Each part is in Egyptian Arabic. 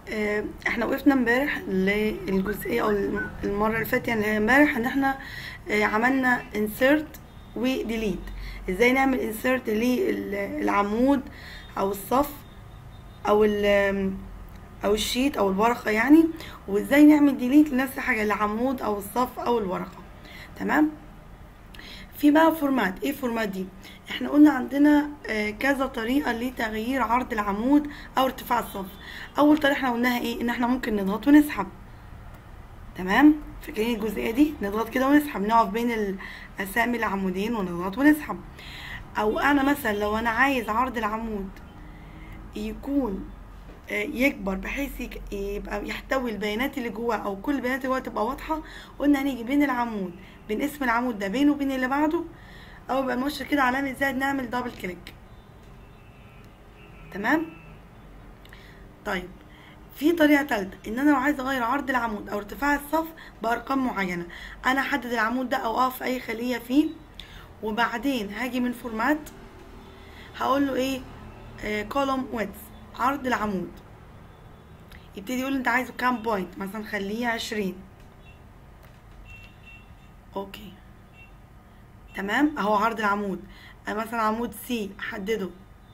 آه، احنا وقفنا امبارح للجزئيه او المره اللي فاتت يعني امبارح ان احنا آه، عملنا insert و delete ازاي نعمل insert للعمود او الصف او ال او الشيت او الورقه يعني وازاي نعمل delete لنفس الحاجه العمود او الصف او الورقه تمام في بقى فورمات ايه فورمات دي احنا قلنا عندنا آه، كذا طريقه لتغيير عرض العمود او ارتفاع الصف اول طريقه احنا قلناها ايه ان احنا ممكن نضغط ونسحب تمام فاكرين الجزئيه دي نضغط كده ونسحب نقف بين الاسامي العمودين ونضغط ونسحب او انا مثلا لو انا عايز عرض العمود يكون آه، يكبر بحيث يك- يبقى يحتوي البيانات اللي جواه او كل البيانات اللي جواه تبقى واضحه قلنا هنيجي بين العمود بين اسم العمود ده بينه وبين اللي بعده او يبقى المؤشر كده علامه زائد نعمل دبل كليك تمام طيب في طريقه ثالثه ان انا لو عايزه اغير عرض العمود او ارتفاع الصف بارقام معينه انا احدد العمود ده او اقف في اي خليه فيه وبعدين هاجي من فورمات هقول له ايه كولوم ويدز عرض العمود يبتدي يقول انت عايزه كام بوينت مثلا خليه عشرين اوكي تمام اهو عرض العمود آه، مثلا عمود سي احدده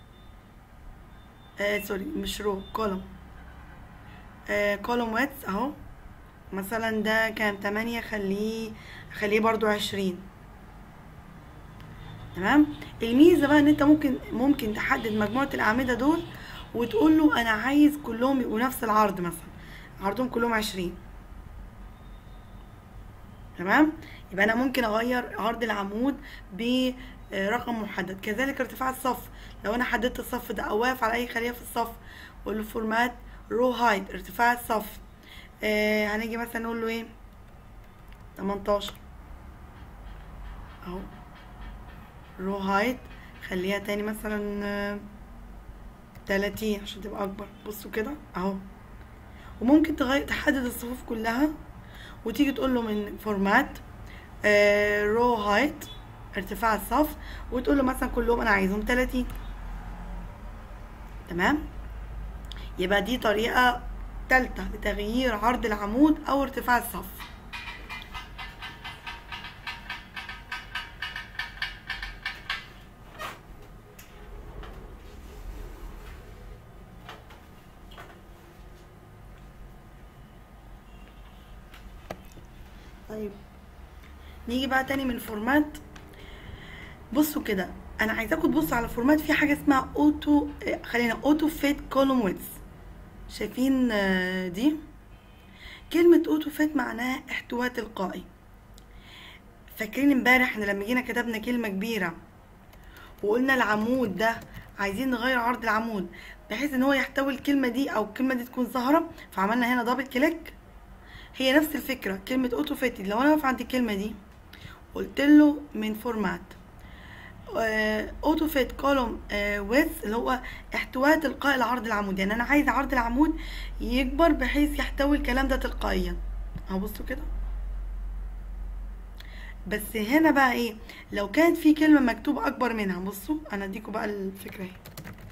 آه سوري مش رو كولوم آه كولوم ويدز اهو مثلا ده كان تمانية خليه خليه برضو عشرين تمام الميزه بقى ان انت ممكن ممكن تحدد مجموعه الاعمده دول وتقول له انا عايز كلهم يبقوا نفس العرض مثلا عرضهم كلهم عشرين تمام يبقى انا ممكن اغير عرض العمود برقم محدد كذلك ارتفاع الصف لو انا حددت الصف ده او واقف على اي خليه في الصف اقول له فورمات رو هايت ارتفاع الصف آه هنيجي مثلا نقول له ايه 18 اهو رو هايت خليها تاني مثلا آه، 30 عشان تبقى اكبر بصوا كده اهو وممكن تغير تحدد الصفوف كلها وتيجي تقول له من فورمات رو هايت ارتفاع الصف وتقول له مثلا كلهم انا عايزهم 30 تمام يبقى دي طريقة تالتة لتغيير عرض العمود او ارتفاع الصف طيب نيجي بقى تاني من فورمات بصوا كده انا عايزاكم تبصوا على فورمات في حاجه اسمها اوتو آه، خلينا اوتو فيت كولوم ويدز شايفين آه، دي كلمه اوتو فيت معناها احتواء تلقائي فاكرين امبارح احنا لما جينا كتبنا كلمه كبيره وقلنا العمود ده عايزين نغير عرض العمود بحيث ان هو يحتوي الكلمه دي او الكلمه دي تكون ظاهره فعملنا هنا دبل كليك هي نفس الفكره كلمه اوتو فيتد لو انا واقف عند الكلمه دي قلت له من فورمات اوتو فيت كولوم ويز اللي هو احتواء تلقائي لعرض العمود يعني انا عايز عرض العمود يكبر بحيث يحتوي الكلام ده تلقائيا اهو بصوا كده بس هنا بقى ايه لو كانت في كلمه مكتوبه اكبر منها بصوا انا اديكم بقى الفكره اهي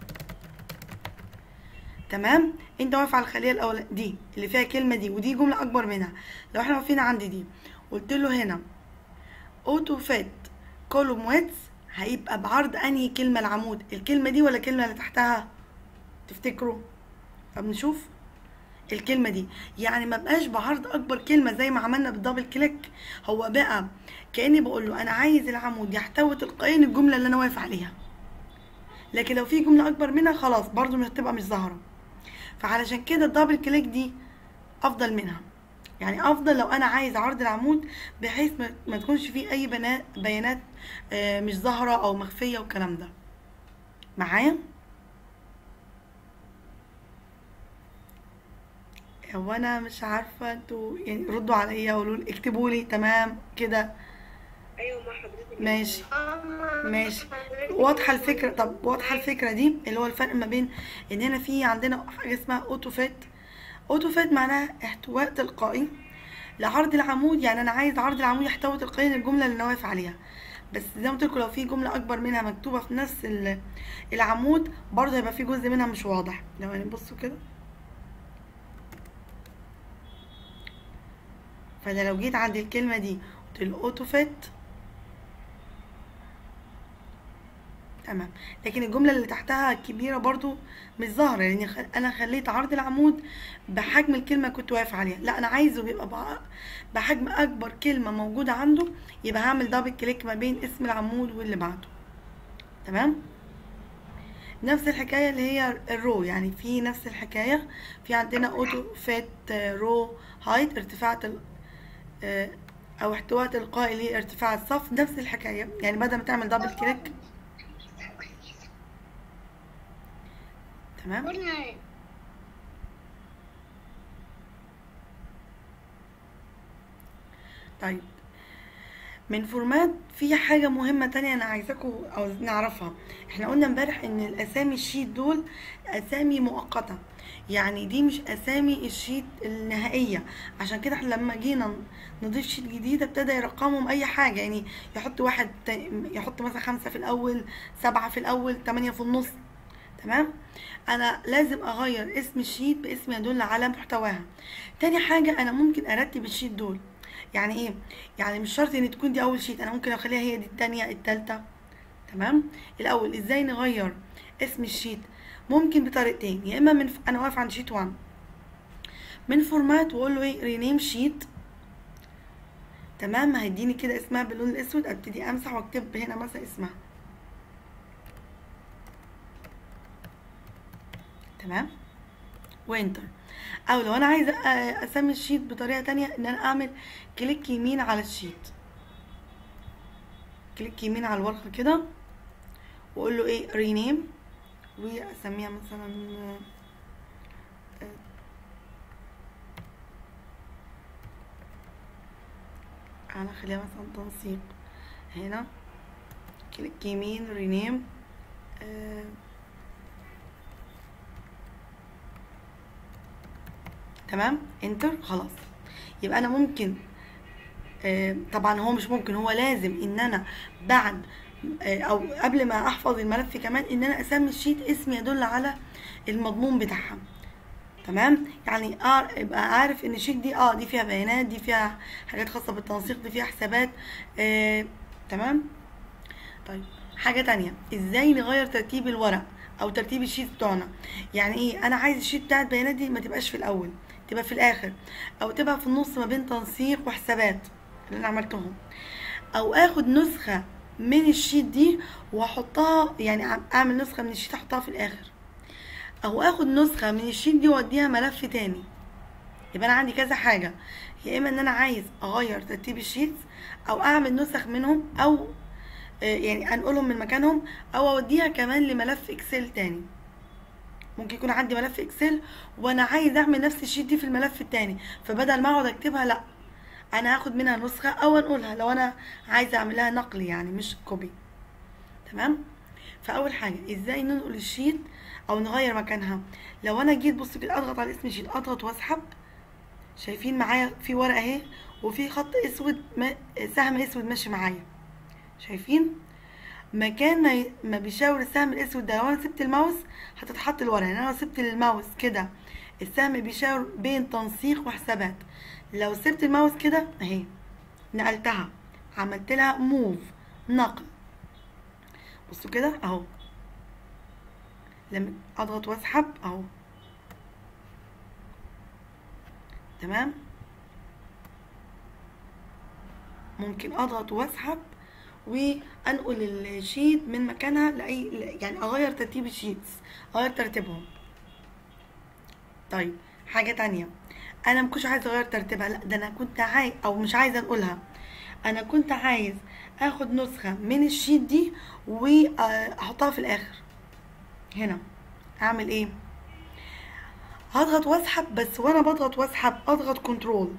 تمام انت واقف على الخليه الاول دي اللي فيها كلمه دي ودي جمله اكبر منها لو احنا واقفين عند دي قلت له هنا اوتو فيت كولوم ويدز هيبقى بعرض انهي كلمه العمود الكلمه دي ولا الكلمه اللي تحتها تفتكروا طب نشوف الكلمه دي يعني ما بقاش بعرض اكبر كلمه زي ما عملنا بالدبل كليك هو بقى كاني بقول له انا عايز العمود يحتوي تلقائيا الجمله اللي انا واقف عليها لكن لو في جمله اكبر منها خلاص برضو مش هتبقى مش ظاهره فعلشان كده الدبل كليك دي افضل منها يعني افضل لو انا عايز عرض العمود بحيث ما, ما تكونش فيه اي بنا- بيانات آه، مش ظاهره او مخفيه والكلام ده معايا هو انا مش عارفه انتوا يعني ردوا عليا وقولوا لي اكتبوا لي تمام كده ايوه مع حضرتك ماشي ماما ماشي واضحه الفكره طب واضحه الفكره دي اللي هو الفرق ما بين ان هنا في عندنا حاجه اسمها اوتو فيت اوتو فيت معناها احتواء تلقائي لعرض العمود يعني انا عايز عرض العمود يحتوي تلقائيا الجمله اللي انا واقف عليها بس زي ما قلت لكم لو في جمله اكبر منها مكتوبه في نفس ال- العمود برضه هيبقى في جزء منها مش واضح لو يعني بصوا كده فانا لو جيت عند الكلمه دي قلت له اوتو فيت تمام لكن الجمله اللي تحتها كبيره برضو مش ظاهره لان خ- انا خليت عرض العمود بحجم الكلمه كنت واقف عليها لا انا عايزه بيبقى بع- بحجم اكبر كلمه موجوده عنده يبقى هعمل دبل كليك ما بين اسم العمود واللي بعده تمام نفس الحكايه اللي هي الرو يعني في نفس الحكايه في عندنا اوتو فات رو هايت ارتفاع تل... آه، او احتواء تلقائي لارتفاع الصف نفس الحكايه يعني بدل ما تعمل دبل كليك تمام طيب من فورمات في حاجة مهمة تانية أنا عايزاكم أو نعرفها احنا قلنا امبارح إن الأسامي الشيت دول أسامي مؤقتة يعني دي مش أسامي الشيت النهائية عشان كده احنا لما جينا نضيف شيت جديدة ابتدى يرقمهم أي حاجة يعني يحط واحد تا- يحط مثلا خمسة في الأول سبعة في الأول تمانية في النص تمام انا لازم اغير اسم الشيت باسم يدل على محتواها تاني حاجة انا ممكن ارتب الشيت دول يعني ايه يعني مش شرط ان تكون دي اول شيت انا ممكن اخليها هي دي التانية التالتة تمام الاول ازاي نغير اسم الشيت ممكن بطريقتين يا اما من ف... انا واقف عند شيت 1 من فورمات واقول له ايه رينيم شيت تمام هيديني كده اسمها باللون الاسود ابتدي امسح واكتب هنا مثلا اسمها تمام وانتر او لو انا عايزه أ- اسمي الشيت بطريقه تانية ان انا اعمل كليك يمين على الشيت كليك يمين على الورقه كده واقول له ايه رينيم واسميها مثلا آه، آه، انا اخليها مثلا تنسيق هنا كليك يمين رينيم آه تمام انتر خلاص يبقى انا ممكن آه، طبعا هو مش ممكن هو لازم ان انا بعد آه، او قبل ما احفظ الملف كمان ان انا اسمي الشيت اسم يدل على المضمون بتاعها تمام يعني أع- ابقى عارف ان الشيت دي اه دي فيها بيانات دي فيها حاجات خاصه بالتنسيق دي فيها حسابات آه، تمام طيب حاجة تانية ازاي نغير ترتيب الورق او ترتيب الشيت بتوعنا يعني ايه انا عايز الشيت بتاعت البيانات دي ما تبقاش في الاول تبقى في الاخر او تبقى في النص ما بين تنسيق وحسابات اللي انا عملتهم او اخد نسخة من الشيت دي واحطها يعني أع- اعمل نسخة من الشيت احطها في الاخر او اخد نسخة من الشيت دي واوديها ملف تاني يبقى انا عندي كذا حاجة يا اما ان انا عايز اغير ترتيب الشيتس او اعمل نسخ منهم او آه، يعني انقلهم من مكانهم او اوديها كمان لملف اكسل تاني ممكن يكون عندي ملف اكسل وانا عايز اعمل نفس الشيت دي في الملف التاني فبدل ما اقعد اكتبها لا انا هاخد منها نسخة او انقلها لو انا عايزة اعمل لها نقل يعني مش كوبي تمام فاول حاجة ازاي ننقل الشيت او نغير مكانها لو انا جيت بص كده اضغط على اسم الشيت اضغط واسحب شايفين معايا في ورقة اهي وفي خط اسود ما سهم اسود ماشي معايا شايفين مكان ما, ي... ما بيشاور السهم الاسود ده لو انا سبت الماوس هتتحط الورقه يعني انا لو سبت الماوس كده السهم بيشاور بين تنسيق وحسابات لو سبت الماوس كده اهي نقلتها عملت لها موف نقل بصوا كده اهو لما اضغط واسحب اهو تمام ممكن اضغط واسحب وانقل الشيت من مكانها لاي يعني اغير ترتيب الشيتس اغير ترتيبهم طيب حاجه تانية انا مكنتش عايزه اغير ترتيبها لا ده انا كنت عايز او مش عايزه انقلها انا كنت عايز اخد نسخه من الشيت دي واحطها في الاخر هنا اعمل ايه هضغط واسحب بس وانا بضغط واسحب اضغط كنترول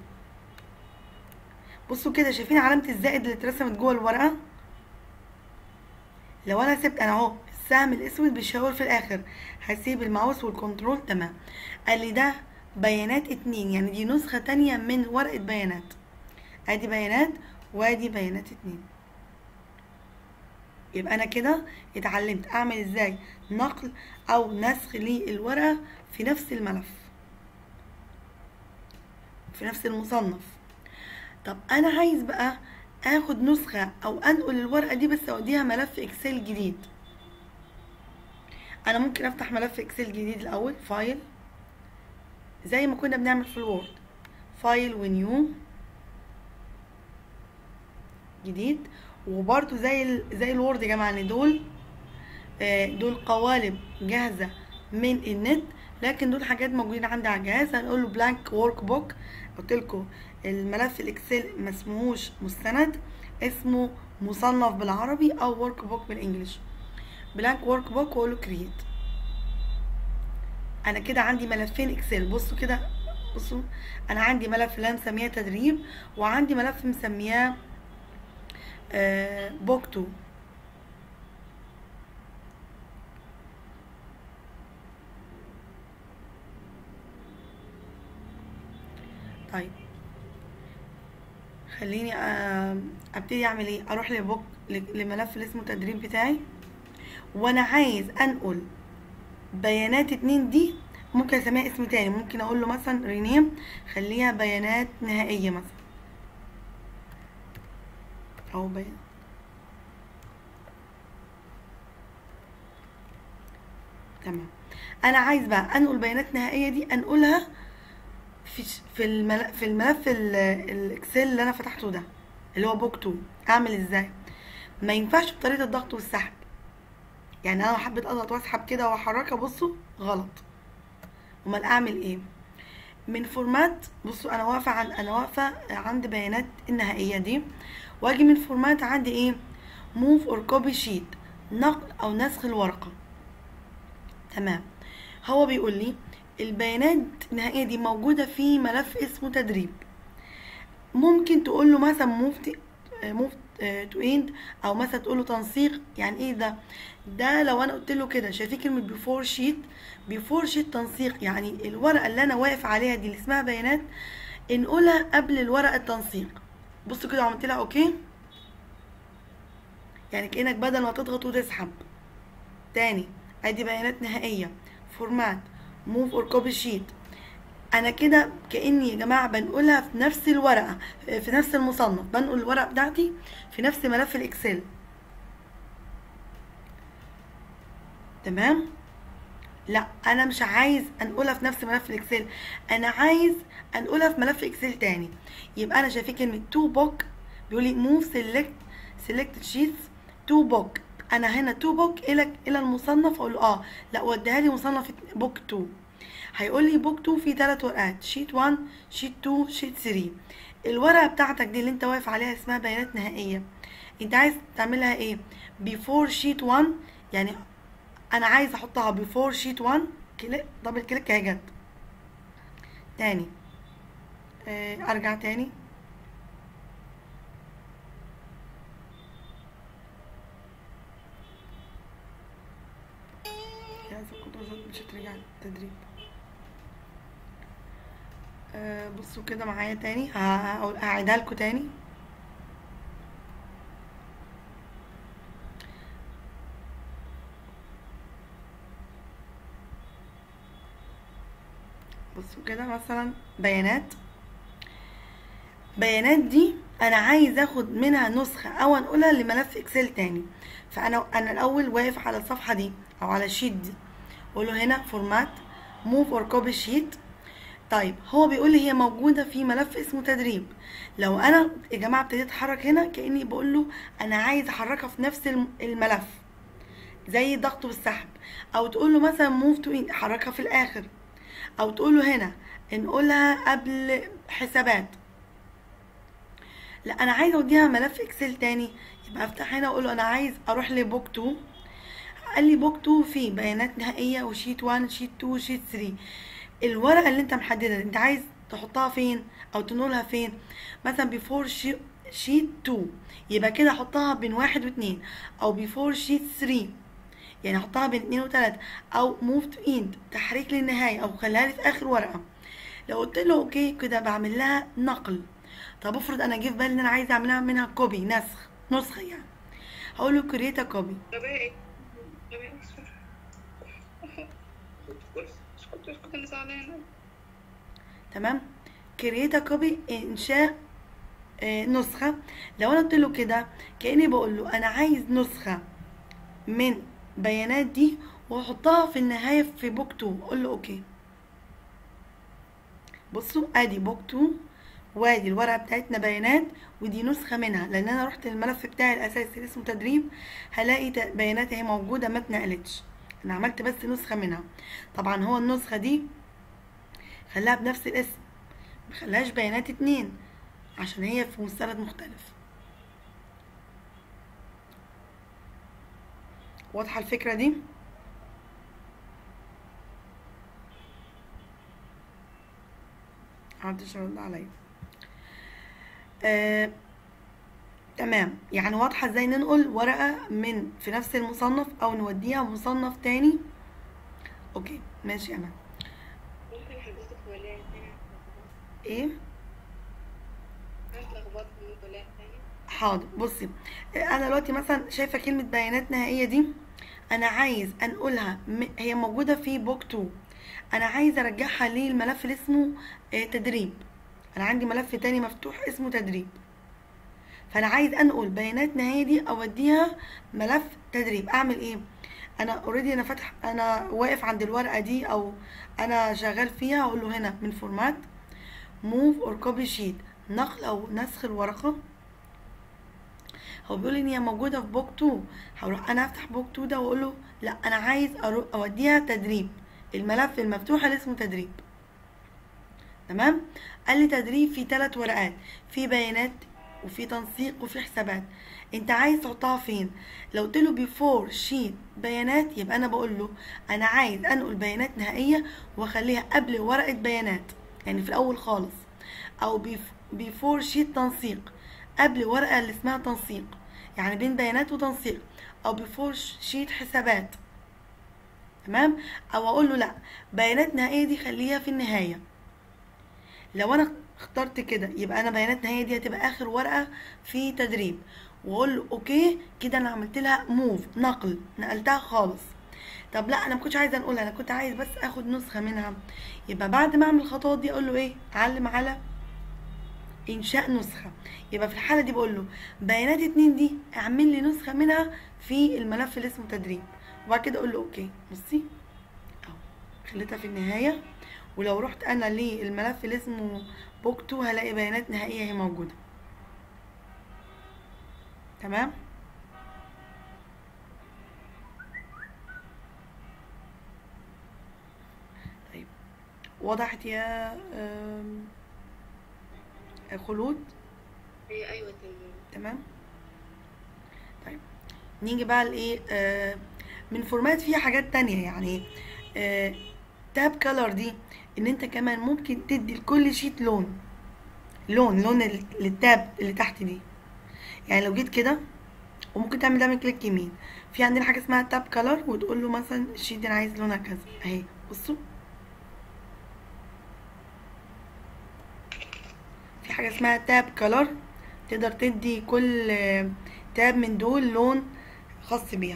بصوا كده شايفين علامة الزائد اللي اترسمت جوه الورقة لو انا سبت انا اهو السهم الاسود بيشاور في الاخر هسيب الماوس والكنترول تمام قال لي ده بيانات اتنين يعني دي نسخة تانية من ورقة بيانات ادي بيانات وادي بيانات اتنين يبقى انا كده اتعلمت اعمل ازاي نقل او نسخ للورقة في نفس الملف في نفس المصنف طب انا عايز بقى اخد نسخة او انقل الورقة دي بس اوديها ملف اكسل جديد انا ممكن افتح ملف اكسل جديد الاول فايل زي ما كنا بنعمل في الوورد فايل ونيو جديد وبرده زي ال... زي الوورد يا جماعه ان دول آه، دول قوالب جاهزه من النت لكن دول حاجات موجودين عندي على الجهاز هنقول له بلانك ورك بوك قلت لكم الملف الاكسل ما اسمهوش مستند اسمه مصنف بالعربي او ورك بوك بالانجلش بلانك ورك بوك واقول له كرييت انا كده عندي ملفين اكسل بصوا كده بصوا انا عندي ملف اللي انا مسمياه تدريب وعندي ملف مسمياه آه، بوك 2 طيب خليني آه، ابتدي اعمل ايه اروح لبوك لملف اللي اسمه تدريب بتاعي وانا عايز انقل بيانات اتنين دي ممكن اسميها اسم تاني ممكن اقول له مثلا رينيم خليها بيانات نهائية مثلا او بيان تمام انا عايز بقى انقل بيانات نهائية دي انقلها في ش- في الملف في الملف ال- الاكسل اللي انا فتحته ده اللي هو بوك 2 اعمل ازاي ما ينفعش بطريقة الضغط والسحب يعني انا لو حبيت اضغط واسحب كده واحركها بصوا غلط امال اعمل ايه من فورمات بصوا انا واقفه عن انا واقفه عند بيانات النهائيه دي واجي من فورمات عندي ايه موف اور كوبي شيت نقل او نسخ الورقه تمام هو بيقول لي البيانات النهائيه دي موجوده في ملف اسمه تدريب ممكن تقول له مثلا موف موف تو اند او مثلا تقول له تنسيق يعني ايه ده ده لو انا قلت له كده شايفين كلمه بيفور شيت بيفور شيت تنسيق يعني الورقه اللي انا واقف عليها دي اللي اسمها بيانات انقلها قبل الورقه التنسيق بصوا كده عملت لها اوكي يعني كانك بدل ما تضغط وتسحب تاني ادي بيانات نهائيه فورمات موف اور كوبي شيت انا كده كاني يا جماعه بنقلها في نفس الورقه في نفس المصنف بنقل الورقه بتاعتي في نفس ملف الاكسل تمام لا انا مش عايز انقلها في نفس ملف الاكسل انا عايز انقلها في ملف اكسل تاني يبقى انا شايفين كلمه تو بوك بيقول لي موف سيلكت سيلكت شيتس تو بوك انا هنا تو بوك الى الى المصنف اقول له اه لا وديها لي مصنف بوك 2 هيقول لي بوك 2 فيه ثلاث ورقات شيت 1 شيت 2 شيت 3 الورقه بتاعتك دي اللي انت واقف عليها اسمها بيانات نهائيه انت عايز تعملها ايه بيفور شيت 1 يعني انا عايز احطها بيفور شيت 1 كليك دبل كليك اهي جت تاني آه، ارجع تاني يا كنت مش هترجع التدريب آه، بصوا كده معايا تاني ه- هقول- هعيدها لكم تاني بصوا كده مثلا بيانات بيانات دي انا عايز اخد منها نسخة او انقلها لملف اكسل تاني فانا انا الاول واقف على الصفحة دي او على الشيت دي اقول له هنا فورمات موف اور كوبي شيت طيب هو بيقول لي هي موجودة في ملف اسمه تدريب لو انا يا جماعة ابتديت اتحرك هنا كأني بقول له انا عايز احركها في نفس الم- الملف زي الضغط والسحب او تقول له مثلا موف تو حركها في الاخر او تقول له هنا انقلها قبل حسابات لا انا عايزه اوديها ملف اكسل تاني يبقى افتح هنا واقول له انا عايز اروح لبوك 2 قال لي بوك 2 فيه بيانات نهائيه وشيت 1 شيت 2 شيت 3 الورقه اللي انت محددها انت عايز تحطها فين او تنقلها فين مثلا بيفور شيت 2 يبقى كده احطها بين واحد واتنين او بيفور شيت 3 يعني احطها بين اتنين وتلاتة او موف تو اند تحريك للنهاية او خليها لي في اخر ورقة لو قلت له اوكي كده بعمل لها نقل طب افرض انا جه في بالي ان انا عايزه اعملها منها كوبي نسخ نسخة يعني هقول له كريت كوبي غباء غباء اسكت اسكت انا زعلانه تمام كريت كوبي انشاء آه، نسخة لو انا قلت له كده كأني بقول له انا عايز نسخة من بيانات دي واحطها في النهاية في بوك 2 اقول له اوكي بصوا ادي بوك 2 وادي الورقة بتاعتنا بيانات ودي نسخة منها لان انا رحت الملف بتاعي الاساسي اللي اسمه تدريب هلاقي ت- بيانات اهي موجودة ما اتنقلتش انا عملت بس نسخة منها طبعا هو النسخة دي خلاها بنفس الاسم مخلاش بيانات اتنين عشان هي في مستند مختلف واضحة الفكرة دي محدش يرد عليا آه، تمام يعني واضحة ازاي ننقل ورقة من في نفس المصنف او نوديها مصنف تاني اوكي ماشي يا امان ممكن حضرتك ولاية تانية ايه هتلخبط من ولاية تانية حاضر بصي انا دلوقتي مثلا شايفه كلمه بيانات نهائيه دي انا عايز انقلها م- هي موجوده في بوك 2 انا عايز ارجعها للملف اللي اسمه آه، تدريب انا عندي ملف تاني مفتوح اسمه تدريب فانا عايز انقل بيانات نهائيه دي اوديها ملف تدريب اعمل ايه انا اوريدي انا فاتح انا واقف عند الورقه دي او انا شغال فيها اقول له هنا من فورمات موف اور كوبي شيت نقل او نسخ الورقه هو بيقول لي ان هي موجوده في بوك 2 هروح انا افتح بوك 2 ده واقول له لا انا عايز أرو- اوديها تدريب الملف المفتوح اللي اسمه تدريب تمام قال لي تدريب في ثلاث ورقات في بيانات وفي تنسيق وفي حسابات انت عايز تحطها فين لو قلت له بيفور شيت بيانات يبقى انا بقول له انا عايز انقل بيانات نهائيه واخليها قبل ورقه بيانات يعني في الاول خالص او بيفور شيت تنسيق قبل ورقه اللي اسمها تنسيق يعني بين بيانات وتنسيق او بيفور شيت حسابات تمام او اقول له لا بيانات نهائيه دي خليها في النهايه لو انا اخترت كده يبقى انا بيانات نهائيه دي هتبقى اخر ورقه في تدريب واقول له اوكي كده انا عملت لها موف نقل نقلتها خالص طب لا انا ما كنتش عايزه انقلها انا كنت عايز بس اخد نسخه منها يبقى بعد ما اعمل الخطوات دي اقول له ايه اعلم على انشاء نسخه يبقى في الحاله دي بقول له بيانات اتنين دي اعمل لي نسخه منها في الملف اللي اسمه تدريب وبعد كده اقول له اوكي بصي اهو خليتها في النهايه ولو رحت انا للملف اللي اسمه بوك 2 هلاقي بيانات نهائيه هي موجوده تمام طيب وضحت يا آم، خلود هي أيوة تمام تمام طيب نيجي بقى لايه آه من فورمات فيها حاجات تانية يعني آه تاب كلر دي ان انت كمان ممكن تدي لكل شيت لون لون لون ال- للتاب اللي تحت دي يعني لو جيت كده وممكن تعمل دايما كليك يمين في عندنا حاجه اسمها تاب كلر وتقول له مثلا الشيت دي انا عايز لونها كذا اهي بصوا في حاجه اسمها تاب كلر تقدر تدي كل آه، تاب من دول لون خاص بيها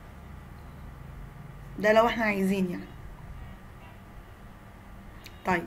ده لو احنا عايزين يعني طيب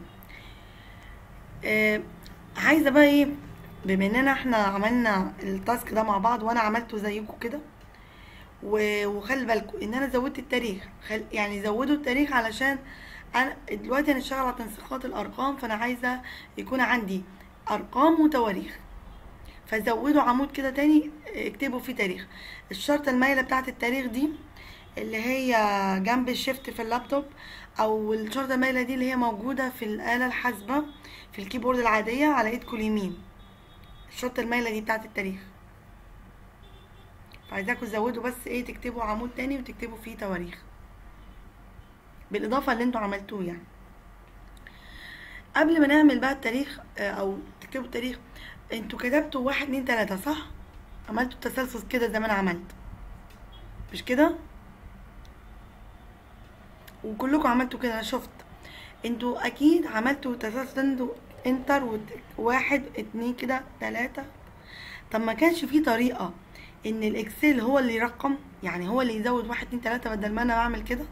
آه عايزه بقى ايه بما اننا احنا عملنا التاسك ده مع بعض وانا عملته زيكم كده و- وخلي بالكم ان انا زودت التاريخ خل... يعني زودوا التاريخ علشان انا دلوقتي هنشتغل على تنسيقات الارقام فانا عايزه يكون عندي ارقام وتواريخ فزودوا عمود كده تاني اكتبوا فيه تاريخ الشرطة المايلة بتاعت التاريخ دي اللي هي جنب الشيفت في اللابتوب او الشرطة المايلة دي اللي هي موجودة في الآلة الحاسبة في الكيبورد العادية على ايدكم اليمين الشرطة المايلة دي بتاعت التاريخ فعايزاكم تزودوا بس ايه تكتبوا عمود تاني وتكتبوا فيه تواريخ بالاضافة اللي انتوا عملتوه يعني قبل ما نعمل بقى التاريخ آه، او تكتبوا التاريخ انتوا كتبتوا واحد اتنين تلاتة صح عملتوا التسلسل كده زي ما انا عملت مش كده وكلكم عملتوا كده انا شفت انتوا اكيد عملتوا تسلسل انتوا انتر وت- واحد اتنين كده تلاتة طب ما كانش في طريقة ان الاكسل هو اللي يرقم يعني هو اللي يزود واحد اتنين تلاتة بدل ما انا بعمل كده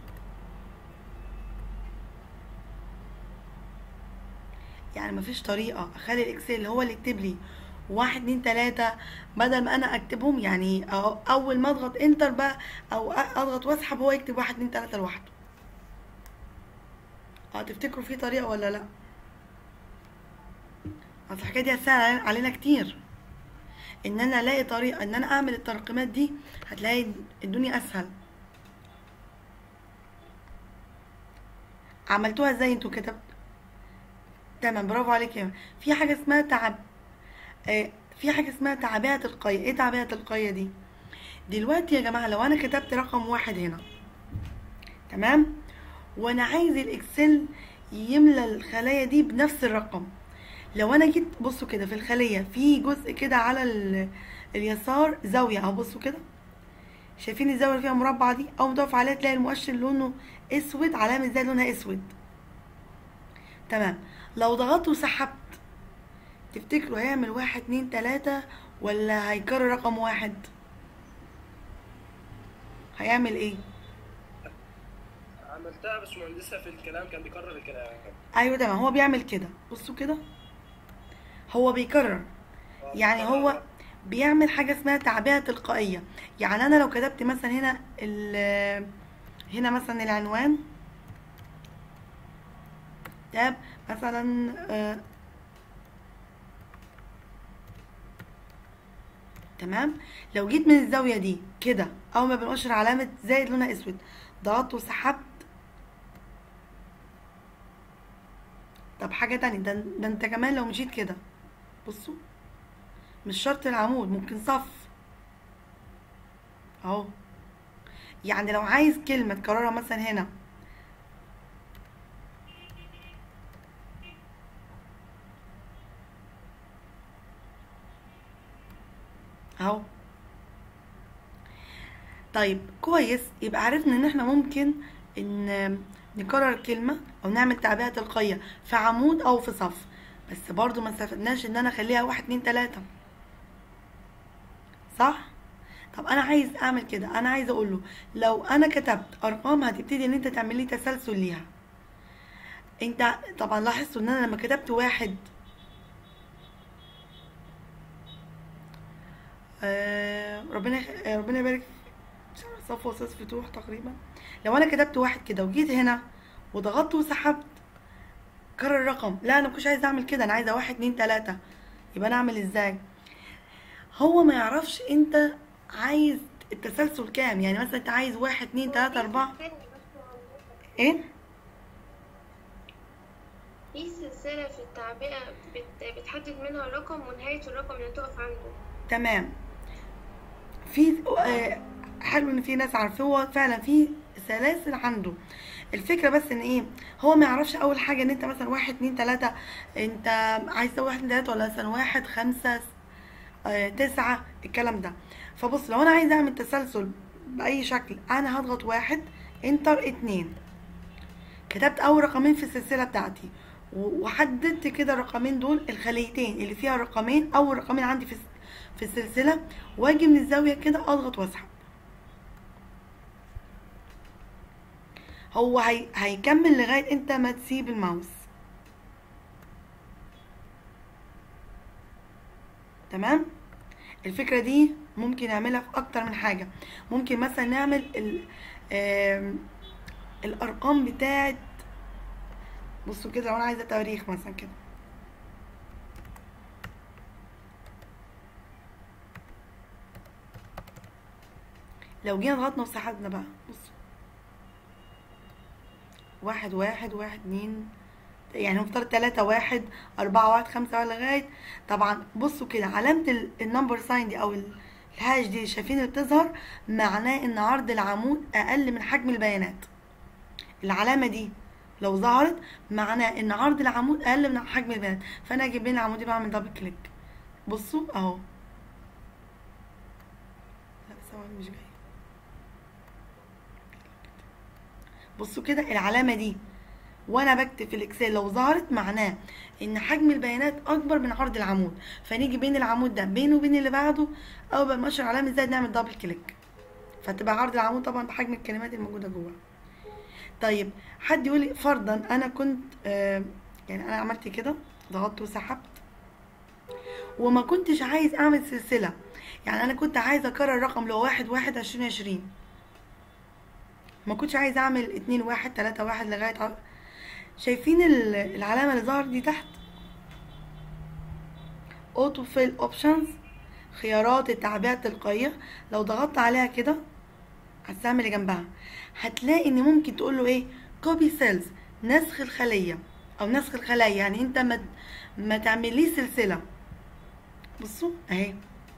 يعني مفيش طريقة اخلي الاكسل هو اللي يكتب لي واحد اتنين تلاتة بدل ما انا اكتبهم يعني أو- اول ما اضغط انتر بقى او أ- اضغط واسحب هو يكتب واحد اتنين تلاتة لوحده اه تفتكروا في طريقة ولا لا اصل الحكاية دي هتسهل علينا- علينا كتير ان انا الاقي طريقة ان انا اعمل التراكمات دي هتلاقي الدنيا اسهل عملتوها ازاي انتوا كتبت تمام برافو عليك يا في حاجة اسمها تعب آه في حاجة اسمها تعبئة تلقائية ايه تعبئة تلقائية دي دلوقتي يا جماعة لو انا كتبت رقم واحد هنا تمام وانا عايز الاكسل يملى الخلايا دي بنفس الرقم لو انا جيت بصوا كده في الخلية في جزء كده على ال- اليسار زاوية اهو بصوا كده شايفين الزاوية اللي فيها مربع دي اول ما تقف عليها تلاقي المؤشر لونه اسود علامة زي لونها اسود تمام لو ضغطت وسحبت تفتكروا هيعمل واحد اتنين تلاتة ولا هيكرر رقم واحد هيعمل ايه عملتها بس مهندسة في الكلام كان بيكرر الكلام ايوه تمام هو بيعمل كده بصوا كده هو بيكرر يعني هو بيعمل حاجة اسمها تعبئة تلقائية يعني انا لو كتبت مثلا هنا ال هنا مثلا العنوان تاب مثلا آه، تمام لو جيت من الزاوية دي كده اول ما بنقشر علامة زائد لونها اسود ضغطت وسحبت طب حاجة تانية ده, ده انت كمان لو مشيت كده بصوا مش شرط العمود ممكن صف اهو يعني لو عايز كلمة تكررها مثلا هنا اهو طيب كويس يبقى عرفنا ان احنا ممكن ان نكرر كلمة او نعمل تعبئة تلقائية في عمود او في صف بس برضو ما استفدناش ان انا اخليها واحد اتنين تلاتة صح طب انا عايز اعمل كده انا عايز اقول له لو انا كتبت ارقام هتبتدي ان انت تعمل لي تسلسل ليها انت طبعا لاحظتوا ان انا لما كتبت واحد آه ربنا يخ- آه، ربنا يبارك في صفوة استاذ فتوح تقريبا لو انا كتبت واحد كده وجيت هنا وضغطت وسحبت كرر رقم لا انا مكنتش عايزه اعمل كده انا عايزه واحد اتنين تلاته يبقى انا اعمل ازاي هو ما يعرفش انت عايز التسلسل كام يعني مثلا انت عايز واحد اتنين تلاته اربعه ايه في سلسلة في التعبئة بت... بتحدد منها الرقم ونهاية الرقم اللي تقف عنده تمام في آه حلو ان في ناس عارفه هو فعلا في سلاسل عنده الفكره بس ان ايه هو ما يعرفش اول حاجه ان انت مثلا واحد اتنين تلاته انت عايز تسوي واحد اتنين تلاته ولا مثلا واحد خمسه آه تسعه الكلام ده فبص لو انا عايز اعمل تسلسل باي شكل انا هضغط واحد انتر اتنين كتبت اول رقمين في السلسله بتاعتي و- وحددت كده الرقمين دول الخليتين اللي فيها رقمين اول رقمين عندي في الس- في السلسله واجي من الزاويه كده اضغط واسحب هو هي... هيكمل لغايه انت ما تسيب الماوس تمام الفكره دي ممكن نعملها في اكتر من حاجه ممكن مثلا نعمل ال... آم، الارقام بتاعت بصوا كده لو انا عايزه تواريخ مثلا كده لو جينا ضغطنا وسحبنا بقى بصوا واحد واحد واحد اتنين يعني نفترض تلاتة واحد أربعة واحد خمسة واحد لغاية طبعا بصوا كده علامة ال- النمبر ساين دي أو ال- الهاش دي شايفين اللي بتظهر معناه إن عرض العمود أقل من حجم البيانات العلامة دي لو ظهرت معناه إن عرض العمود أقل من حجم البيانات فأنا أجيب بين العمودين بعمل دبل كليك بصوا أهو لا ثواني مش جاي بصوا كده العلامة دي وانا بكتب في الاكسل لو ظهرت معناه ان حجم البيانات اكبر من عرض العمود فنيجي بين العمود ده بينه وبين اللي بعده او بنشر علامة زائد نعمل دبل كليك فتبقى عرض العمود طبعا بحجم الكلمات الموجودة جوه طيب حد يقول لي فرضا انا كنت آه يعني انا عملت كده ضغطت وسحبت وما كنتش عايز اعمل سلسله يعني انا كنت عايز اكرر رقم لو واحد واحد عشرين عشرين ما كنتش عايز اعمل اتنين واحد تلاتة واحد لغايه ع- شايفين ال- العلامه اللي ظهرت دي تحت اوتو فيل اوبشنز خيارات التعبئه التلقائيه لو ضغطت عليها كده على السهم اللي جنبها هتلاقي ان ممكن تقول له ايه كوبي سيلز نسخ الخليه او نسخ الخلايا يعني انت ما ما تعمليش سلسله بصوا اهي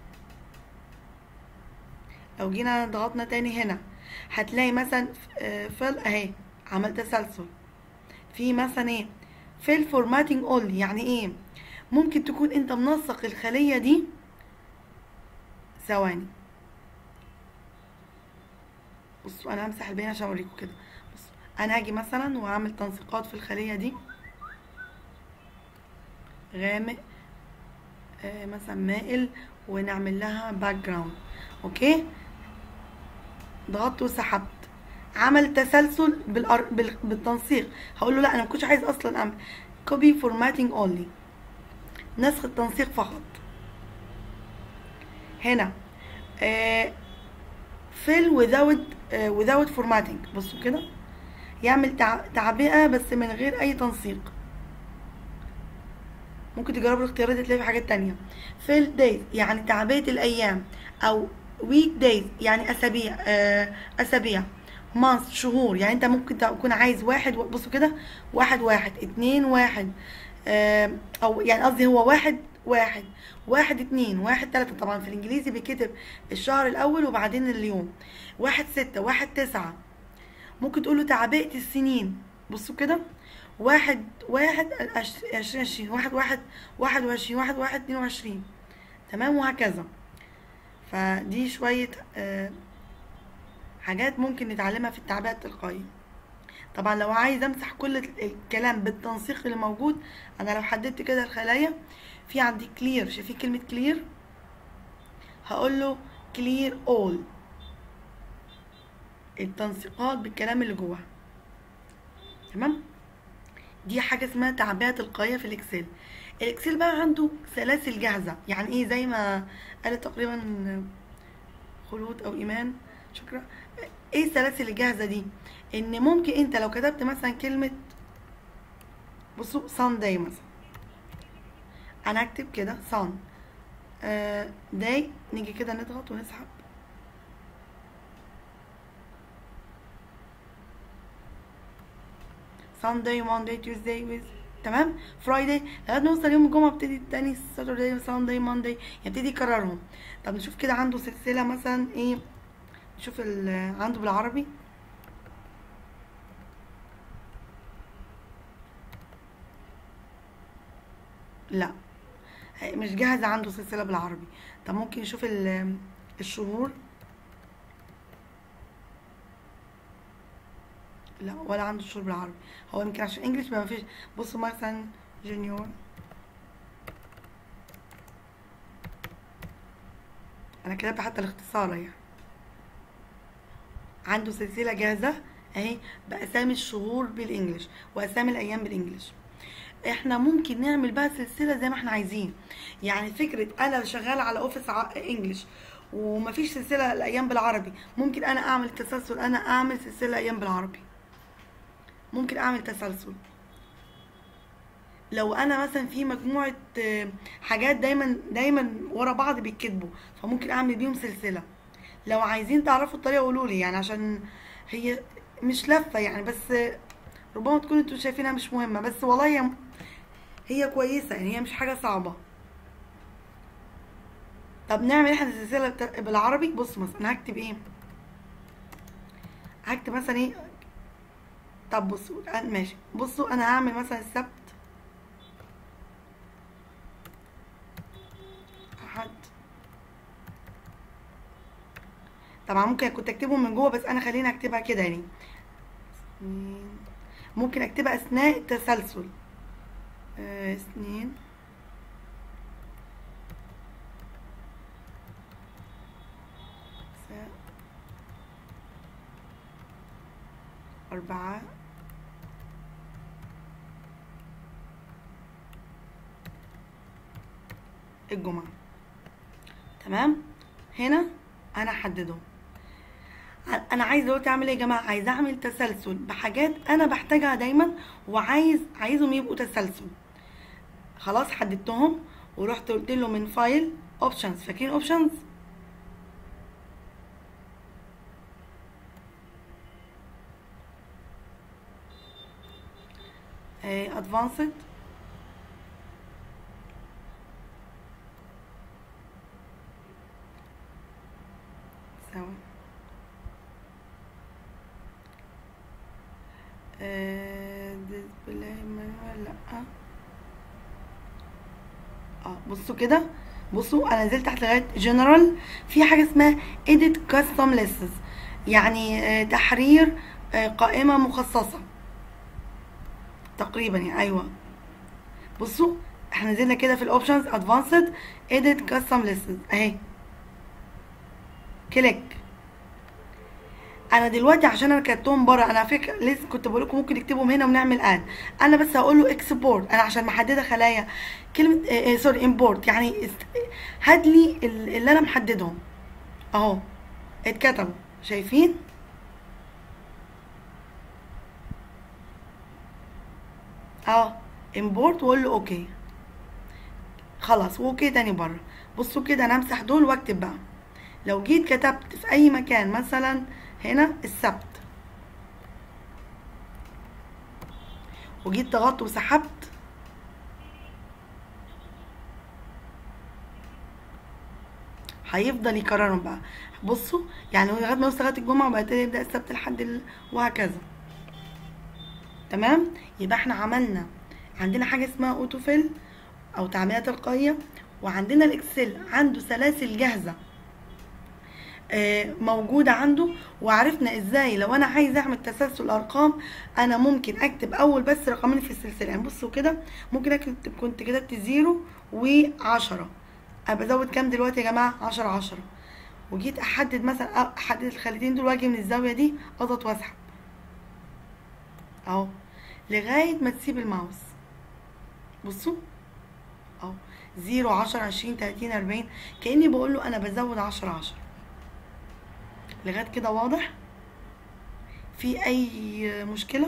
لو جينا ضغطنا تاني هنا هتلاقي مثلا آه، فيل اهي عمل تسلسل في مثلا ايه فيل فورماتنج اونلي يعني ايه ممكن تكون انت منسق الخليه دي ثواني بصوا انا همسح البيان عشان اوريكم كده بصوا انا هاجي مثلا واعمل تنسيقات في الخليه دي غامق آه مثلا مائل ونعمل لها باك جراوند اوكي ضغطت وسحبت عمل تسلسل بالأر... بال... بالتنسيق هقول له لا انا ما كنتش عايز اصلا اعمل كوبي فورماتنج اونلي نسخ التنسيق فقط هنا آه fill without آه without formatting بصوا كده يعمل تع... تعبئة بس من غير أي تنسيق ممكن تجربوا الاختيارات دي تلاقي في حاجات تانية fill days يعني تعبئة الأيام أو week days يعني أسابيع آه أسابيع months شهور يعني أنت ممكن تكون عايز واحد بصوا كده واحد واحد اتنين واحد آه أو يعني قصدي هو واحد واحد واحد اتنين واحد تلاتة طبعا في الانجليزي بيكتب الشهر الاول وبعدين اليوم واحد ستة واحد تسعة ممكن تقوله تعبئة السنين بصوا كده واحد واحد عش- عشرين عشرين واحد واحد واحد وعشرين واحد واحد اتنين وعشرين تمام وهكذا فدي شوية آه، حاجات ممكن نتعلمها في التعبئة التلقائية طبعا لو عايز امسح كل الكلام بالتنسيق اللي موجود انا لو حددت كده الخلايا في عندي كلير شايفين كلمة كلير هقول له كلير اول التنسيقات بالكلام اللي جواها تمام دي حاجة اسمها تعبئة تلقائية في الاكسل الاكسل بقى عنده سلاسل جاهزة يعني ايه زي ما قالت تقريبا خلود او ايمان شكرا ايه السلاسل الجاهزة دي ان ممكن انت لو كتبت مثلا كلمة بصوا سانداي مثلا انا اكتب كده صن آه داي نيجي كده نضغط ونسحب Sunday Monday Tuesday with تمام فرايداي لغايه ما نوصل يوم الجمعه ابتدي تاني ساترداي سانداي مانداي يبتدي يكررهم طب نشوف كده عنده سلسله مثلا ايه نشوف ال- عنده بالعربي لا مش جاهز عنده سلسلة بالعربي طب ممكن نشوف ال- الشهور لا ولا عنده شهور بالعربي هو يمكن عشان انجلش ما فيش بصوا مثلا جونيور انا كتبت حتى الاختصار يعني عنده سلسلة جاهزة اهي بأسامي الشهور بالانجلش وأسامي الأيام بالانجلش احنا ممكن نعمل بقى سلسلة زي ما احنا عايزين يعني فكرة انا شغالة على اوفيس ع- انجلش ومفيش سلسلة الايام بالعربي ممكن انا اعمل تسلسل انا اعمل سلسلة ايام بالعربي ممكن اعمل تسلسل لو انا مثلا في مجموعة آه، حاجات دايما دايما ورا بعض بيتكتبوا فممكن اعمل بيهم سلسلة لو عايزين تعرفوا الطريقة قولوا لي يعني عشان هي مش لفة يعني بس آه، ربما تكونوا انتوا شايفينها مش مهمة بس والله هي هي كويسة يعني هي مش حاجة صعبة طب نعمل احنا سلسلة بتا- بالعربي بص مثلا انا هكتب ايه هكتب مثلا ايه طب بصوا أنا- ماشي بصوا انا هعمل مثلا السبت احد طبعا ممكن كنت اكتبهم من جوه بس انا خليني اكتبها كده يعني اثنين. ممكن اكتبها اثناء التسلسل آه، اثنين س- أربعة الجمعة تمام هنا انا احددهم انا عايز دلوقتي اعمل ايه يا جماعه عايز اعمل تسلسل بحاجات انا بحتاجها دايما وعايز عايزهم يبقوا تسلسل خلاص حددتهم ورحت قلت له من فايل اوبشنز فاكرين اوبشنز ادفانسد ثواني آه، display manual لا اه بصوا كده بصوا انا نزلت تحت لغايه جنرال في حاجه اسمها edit custom lists يعني آه، تحرير آه، قائمه مخصصه تقريبا يعني ايوه بصوا احنا نزلنا كده في الاوبشنز ادفانسد edit custom lists اهي كليك انا دلوقتي عشان انا كتبتهم بره انا على فكره لسه كنت بقول لكم ممكن نكتبهم هنا ونعمل اد انا بس هقول له اكسبورت انا عشان محدده خلايا كلمه آه، آه، سوري امبورت يعني است- هات لي ال- اللي انا محددهم اهو اتكتبوا شايفين اه امبورت واقول له اوكي خلاص واوكي تاني بره بصوا كده انا امسح دول واكتب بقى لو جيت كتبت في اي مكان مثلا هنا السبت وجيت ضغطت وسحبت هيفضل يكررهم بقى بصوا يعني هو لغايه ما يوصل لغايه الجمعه وبعد كده يبدا السبت لحد ال... وهكذا تمام يبقى احنا عملنا عندنا حاجه اسمها اوتوفيل او تعبئه تلقائيه وعندنا الاكسل عنده سلاسل جاهزه آه، موجودة عنده وعرفنا ازاي لو انا عايز اعمل تسلسل ارقام انا ممكن اكتب اول بس رقمين في السلسلة يعني بصوا كده ممكن اكتب كنت كتبت زيرو وعشرة انا بزود كام دلوقتي يا جماعة عشرة عشرة وجيت احدد مثلا احدد الخليتين دول واجي من الزاوية دي اضغط واسحب اهو لغاية ما تسيب الماوس بصوا اهو زيرو عشرة عشرين تلاتين اربعين كأني بقول له انا بزود عشرة عشرة لغايه كده واضح في اي مشكله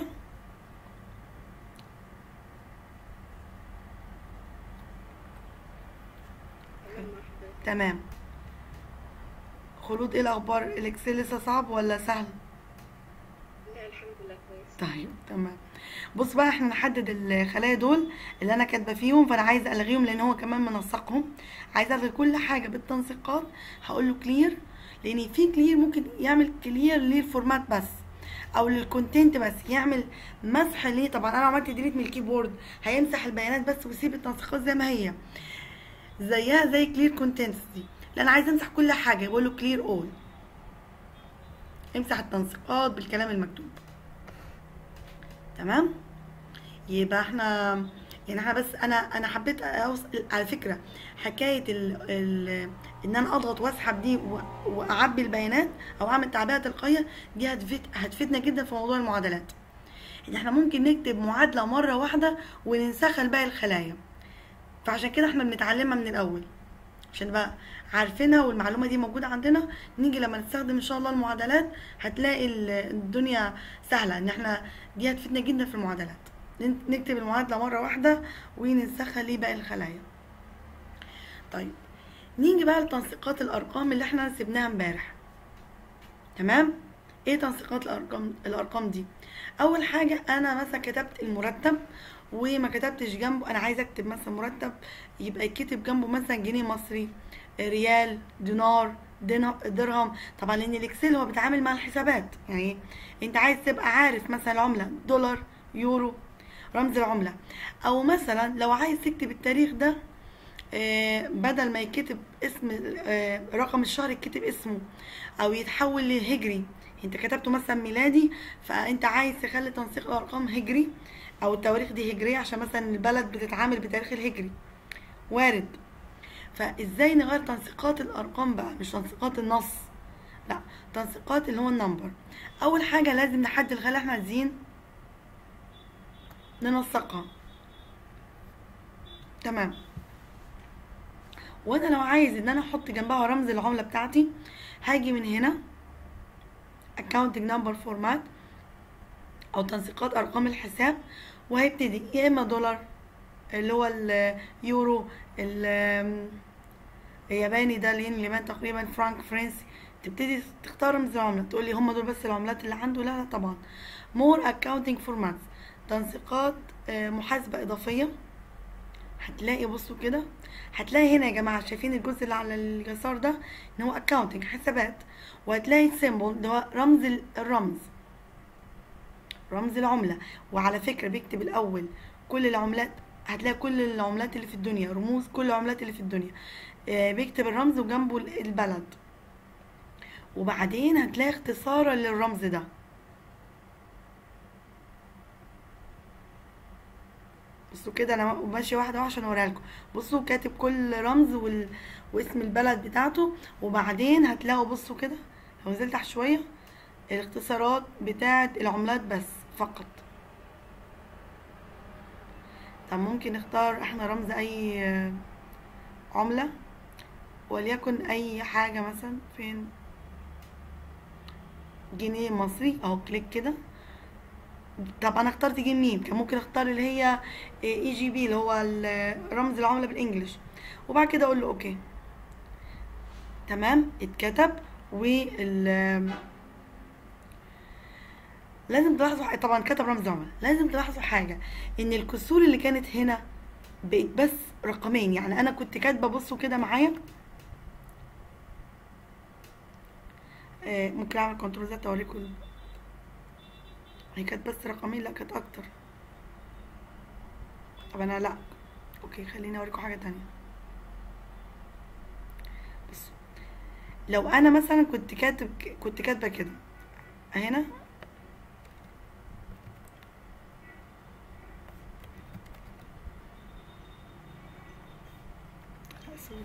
تمام خلود ايه الاخبار الاكسل لسه صعب ولا سهل لا الحمد لله كويس طيب تمام بص بقى احنا نحدد الخلايا دول اللي انا كاتبه فيهم فانا عايزه الغيهم لان هو كمان منسقهم عايزه الغي كل حاجه بالتنسيقات هقول له كلير لان في كلير ممكن يعمل كلير للفورمات بس او للكونتنت بس يعمل مسح ليه طبعا انا عملت ديليت من الكيبورد هيمسح البيانات بس ويسيب التنسيقات زي ما هي زيها زي كلير كونتنتس دي لان عايزه امسح كل حاجه بقول له كلير اول امسح التنسيقات بالكلام المكتوب تمام يبقى احنا يعني احنا بس انا انا حبيت اوصل على فكره حكايه ال ال ان انا اضغط واسحب دي و- واعبي البيانات او اعمل تعبئه تلقائيه دي هتفيد هتفيدنا جدا في موضوع المعادلات ان احنا ممكن نكتب معادله مره واحده وننسخها لباقي الخلايا فعشان كده احنا بنتعلمها من الاول عشان بقى عارفينها والمعلومه دي موجوده عندنا نيجي لما نستخدم ان شاء الله المعادلات هتلاقي ال- الدنيا سهله ان احنا دي هتفيدنا جدا في المعادلات ن- نكتب المعادله مره واحده وننسخها لباقي الخلايا طيب نيجي بقى لتنسيقات الارقام اللي احنا سيبناها امبارح تمام ايه تنسيقات الارقام الارقام دي اول حاجه انا مثلا كتبت المرتب وما كتبتش جنبه انا عايزه اكتب مثلا مرتب يبقى يتكتب جنبه مثلا جنيه مصري ريال دينار دينا- درهم طبعا لان الاكسل هو بيتعامل مع الحسابات يعني انت عايز تبقى عارف مثلا العمله دولار يورو رمز العمله او مثلا لو عايز تكتب التاريخ ده آه، بدل ما يكتب اسم آه، رقم الشهر يكتب اسمه او يتحول لهجري انت كتبته مثلا ميلادي فانت عايز تخلي تنسيق الارقام هجري او التواريخ دي هجريه عشان مثلا البلد بتتعامل بتاريخ الهجري وارد فازاي نغير تنسيقات الارقام بقى مش تنسيقات النص لا تنسيقات اللي هو النمبر اول حاجه لازم نحدد الخلايا اللي احنا عايزين ننسقها تمام وانا لو عايز ان انا احط جنبها رمز العمله بتاعتي هاجي من هنا accounting number format او تنسيقات ارقام الحساب وهيبتدي يا اما دولار اللي هو اليورو ال- الياباني ده الين اليابان تقريبا فرانك فرنسي تبتدي تختار رمز العملة تقولي هم دول بس العملات اللي عنده لا لا طبعا more accounting formats تنسيقات آه، محاسبة إضافية هتلاقي بصوا كده هتلاقي هنا يا جماعة شايفين الجزء اللي على اليسار ده ان هو accounting حسابات وهتلاقي symbol ده هو رمز ال- الرمز رمز العملة وعلى فكرة بيكتب الأول كل العملات هتلاقي كل العملات اللي في الدنيا رموز كل العملات اللي في الدنيا آه، بيكتب الرمز وجنبه ال- البلد وبعدين هتلاقي اختصارا للرمز ده بصوا كده انا ماشيه واحده واحده عشان اوريها لكم بصوا كاتب كل رمز وال... واسم البلد بتاعته وبعدين هتلاقوا بصوا كده لو نزلت تحت شويه الاختصارات بتاعه العملات بس فقط طب ممكن نختار احنا رمز اي آه، عمله وليكن اي حاجه مثلا فين جنيه مصري اهو كليك كده طب انا اخترت جنيه كان ممكن اختار اللي هي اي جي بي اللي هو ال- رمز العمله بالانجلش وبعد كده اقول له اوكي تمام اتكتب وال لازم تلاحظوا ح- طبعا كتب رمز العمله لازم تلاحظوا حاجه ان الكسور اللي كانت هنا بقت بس رقمين يعني انا كنت كاتبه بصوا كده معايا آه، ممكن اعمل كنترول زد اوريكم ال- هي كانت بس رقمين لا كانت اكتر طب انا لا اوكي خليني اوريكم حاجه تانية بصوا لو انا مثلا كنت كاتب كنت كاتبه كده هنا لا، سوري.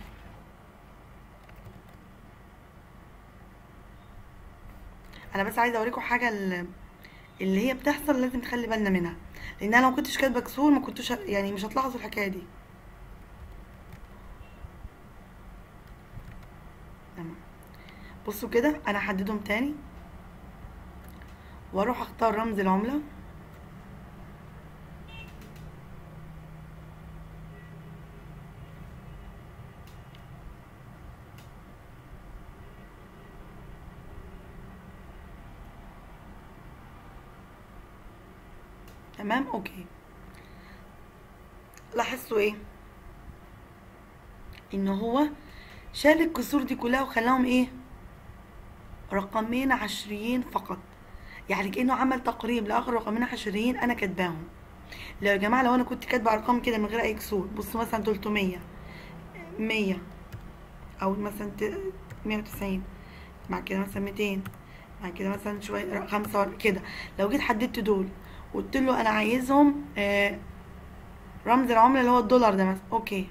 انا بس عايزه اوريكم حاجه ال- اللي هي بتحصل لازم تخلي بالنا منها لان انا لو كنتش كاتبه كسور ما كنتش ه- يعني مش هتلاحظوا الحكايه دي تمام بصوا كده انا هحددهم تاني واروح اختار رمز العمله تمام اوكي لاحظتوا ايه ان هو شال الكسور دي كلها وخلاهم ايه رقمين عشريين فقط يعني كانه عمل تقريب لاخر رقمين عشريين انا كاتباهم لو يا جماعه لو انا كنت كاتبه ارقام كده من غير اي كسور بصوا مثلا 300 100 او مثلا ت- 190 بعد كده مثلا 200 بعد كده مثلا شويه خمسة كده لو جيت حددت دول وقلت له انا عايزهم آه، رمز العمله اللي هو الدولار ده مثلا اوكي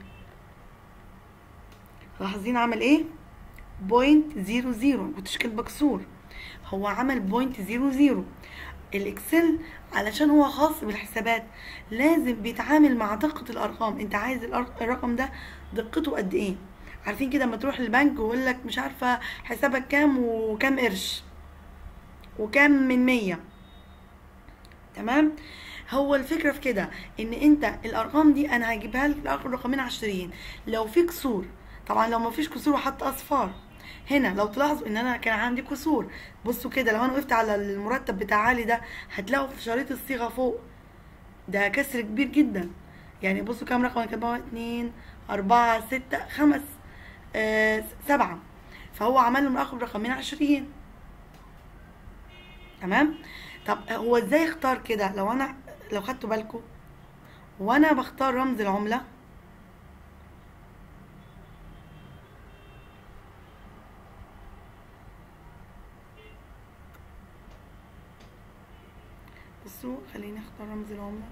لاحظين عمل ايه بوينت زيرو زيرو كنتش كاتبه كسور هو عمل بوينت زيرو زيرو الاكسل علشان هو خاص بالحسابات لازم بيتعامل مع دقة الارقام انت عايز الأر- الرقم ده دقته قد ايه عارفين كده لما تروح للبنك ويقول لك مش عارفه حسابك كام وكام قرش وكام من مية تمام هو الفكره في كده ان انت الارقام دي انا هجيبها لك لاخر رقمين عشرين لو في كسور طبعا لو ما فيش كسور وحط اصفار هنا لو تلاحظوا ان انا كان عندي كسور بصوا كده لو انا وقفت على المرتب بتاع علي ده هتلاقوا في شريط الصيغه فوق ده كسر كبير جدا يعني بصوا كام رقم انا كاتبه اتنين اربعة ستة خمس آه سبعة فهو عمل له من اخر رقمين عشرين تمام طب هو ازاي اختار كده لو انا لو خدتوا بالكم وانا بختار رمز العمله بصوا خليني اختار رمز العمله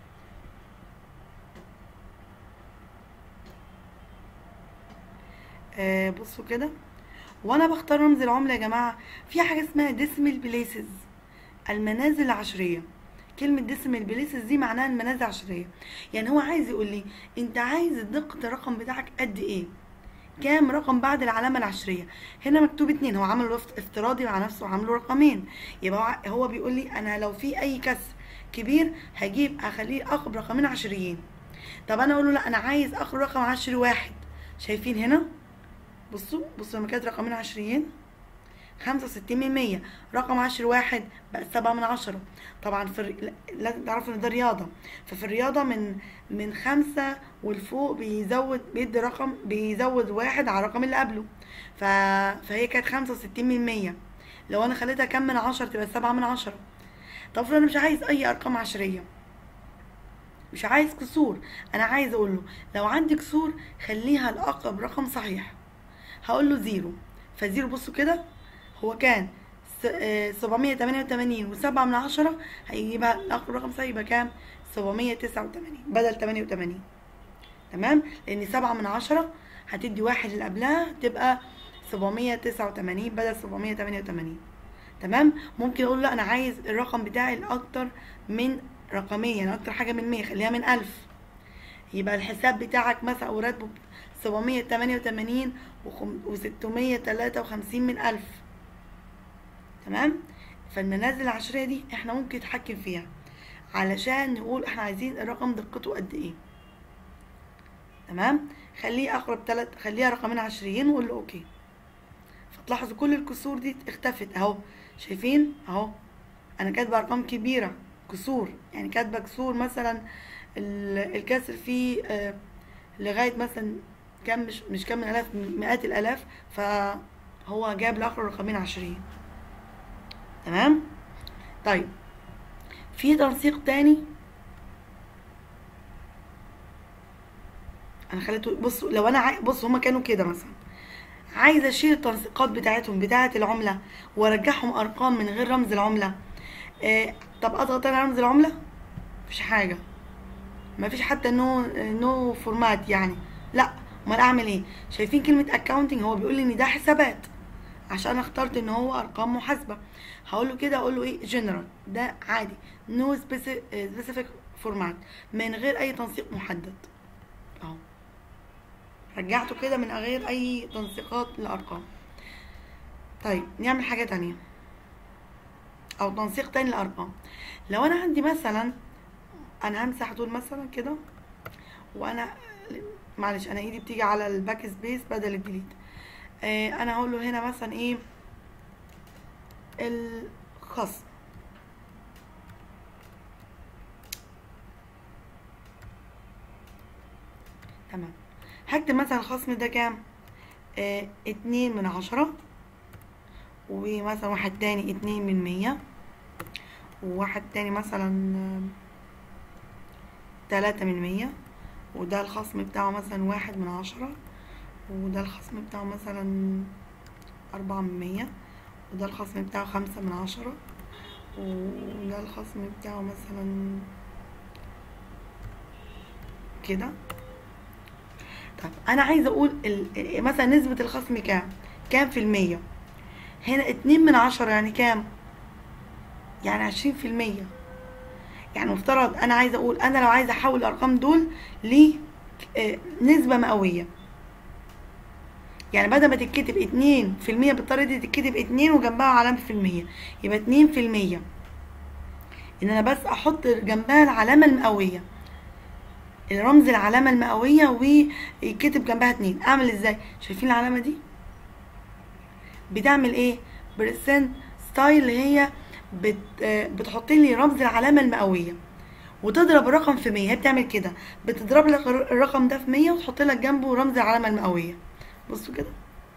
آه بصوا كده وانا بختار رمز العمله يا جماعه في حاجه اسمها ديسمال بليسز المنازل العشريه كلمة ديسمال بليسز دي معناها المنازل العشرية يعني هو عايز يقول لي انت عايز دقة الرقم بتاعك قد ايه كام رقم بعد العلامة العشرية هنا مكتوب اتنين هو عمل وفد افتراضي مع نفسه وعامله رقمين يبقى هو- هو بيقول لي انا لو في اي كسر كبير هجيب هخليه اخد رقمين عشريين طب انا اقول له لا انا عايز اخد رقم عشري واحد شايفين هنا بصوا بصوا لما كانت رقمين عشريين خمسة وستين من مية رقم عشر واحد بقى سبعة من عشرة طبعا في الر- لا- لازم تعرفوا ان ده رياضة ففي الرياضة من من خمسة والفوق بيزود بيدي رقم بيزود واحد على الرقم اللي قبله ف... فهي كانت خمسة وستين من مية لو انا خليتها كام من عشرة تبقى سبعة من عشرة طب افرض انا مش عايز اي ارقام عشرية مش عايز كسور انا عايز اقول له لو عندي كسور خليها الاقرب رقم صحيح هقول له زيرو فزيرو بصوا كده هو كان س- آه، 788 وسبعة من عشرة هيبقى الأقرب رقم صحيح يبقى كام؟ 789 بدل 88 تمام؟ لأن سبعة من عشرة هتدي واحد اللي قبلها تبقى 789 بدل 788 تمام؟ ممكن أقول لا أنا عايز الرقم بتاعي الأكتر من رقمين يعني أكتر حاجة من 100 خليها من 1000 يبقى الحساب بتاعك مثلا أو راتبه 788 و 653 من 1000 تمام فالمنازل العشرية دي احنا ممكن نتحكم فيها علشان نقول احنا عايزين الرقم دقته قد ايه تمام خليه اقرب تلات خليها رقمين عشريين وقول له اوكي فتلاحظوا كل الكسور دي اختفت اهو شايفين اهو انا كاتبه ارقام كبيره كسور يعني كاتبه كسور مثلا ال- الكسر فيه آه، لغايه مثلا كام مش مش كام من الاف مئات الالاف فهو جاب لاخر رقمين عشرين تمام طيب في تنسيق تاني انا خليته بصوا لو انا عاي... بصوا هما كانوا كده مثلا عايزه اشيل التنسيقات بتاعتهم بتاعه العمله وارجعهم ارقام من غير رمز العمله آه طب اضغط انا على رمز العمله مفيش حاجه مفيش حتى نو نو فورمات يعني لا امال اعمل ايه شايفين كلمه اكاونتنج هو بيقول لي ان ده حسابات عشان انا اخترت ان هو ارقام محاسبه هقول له كده اقول له ايه جنرال ده عادي نو سبيسيفيك فورمات من غير اي تنسيق محدد اهو رجعته كده من غير اي تنسيقات للارقام طيب نعمل حاجه تانية او تنسيق تاني للارقام لو انا عندي مثلا انا همسح دول مثلا كده وانا معلش انا ايدي بتيجي على الباك سبيس بدل الديليت آه انا هقول له هنا مثلا ايه الخصم تمام هكتب مثلا الخصم ده كام آه اتنين من عشرة ومثلا واحد تاني اتنين من مية وواحد تاني مثلا آه، تلاتة من مية وده الخصم بتاعه مثلا واحد من عشرة وده الخصم بتاعه مثلا أربعة من مية وده الخصم بتاعه خمسة من عشرة وده الخصم بتاعه مثلا كده طب أنا عايزة أقول ال- مثلا نسبة الخصم كام كام في المية هنا اتنين من عشرة يعني كام يعني عشرين في المية يعني مفترض انا عايزه اقول انا لو عايزه احول الارقام دول لنسبه مئويه يعني بدل ما تتكتب اتنين في المية بالطريقه دي تتكتب اتنين وجنبها علامه في المية يبقى اتنين في المية ان انا بس احط جنبها العلامه المئويه الرمز العلامه المئويه ويتكتب جنبها اتنين اعمل ازاي شايفين العلامه دي بتعمل ايه برسنت ستايل اللي هي بت آه، بتحط لي رمز العلامه المئويه وتضرب الرقم في 100 هي بتعمل كده بتضرب لك الر- الرقم ده في 100 وتحط لك جنبه رمز العلامه المئويه بصوا كده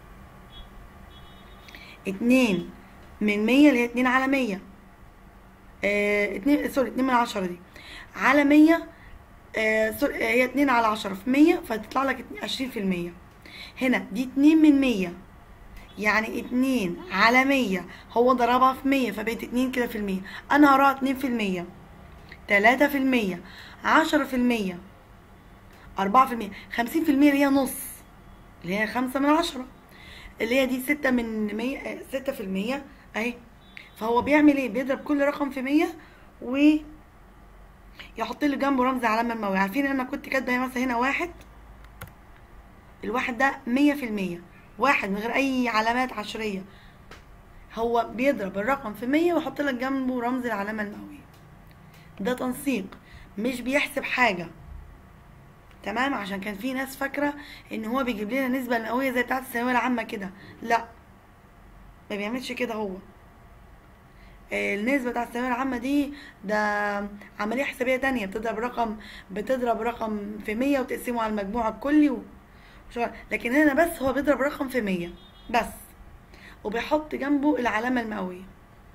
اتنين من 100 اللي هي اتنين على 100 اه اتنين سوري اتنين من عشرة دي على 100 آه سوري آه، هي اتنين على عشرة في 100 فتطلع لك عشرين في المية هنا دي اتنين من 100 يعني اتنين على مية هو ضربها في مية فبقت اتنين كده في المية انا هراها اتنين في المية تلاتة في المية عشرة في المية أربعة في المية خمسين في المية اللي هي نص اللي هي خمسة من عشرة اللي هي دي ستة من مية آه، ستة في المية اهي فهو بيعمل ايه بيضرب كل رقم في مية و يحط لي جنبه رمز علامة المئوية عارفين انا كنت كاتبة مثلا هنا واحد الواحد ده مية في المية واحد من غير اي علامات عشرية هو بيضرب الرقم في مية ويحط لك جنبه رمز العلامة المئوية ده تنسيق مش بيحسب حاجة تمام عشان كان في ناس فاكرة ان هو بيجيب لنا نسبة مئوية زي بتاعة الثانوية العامة كده لا ما بيعملش كده هو آه، النسبة بتاعة الثانوية العامة دي ده عملية حسابية تانية بتضرب رقم بتضرب رقم في مية وتقسمه على المجموع الكلي و... شو- لكن هنا بس هو بيضرب رقم في مية بس وبيحط جنبه العلامة المئوية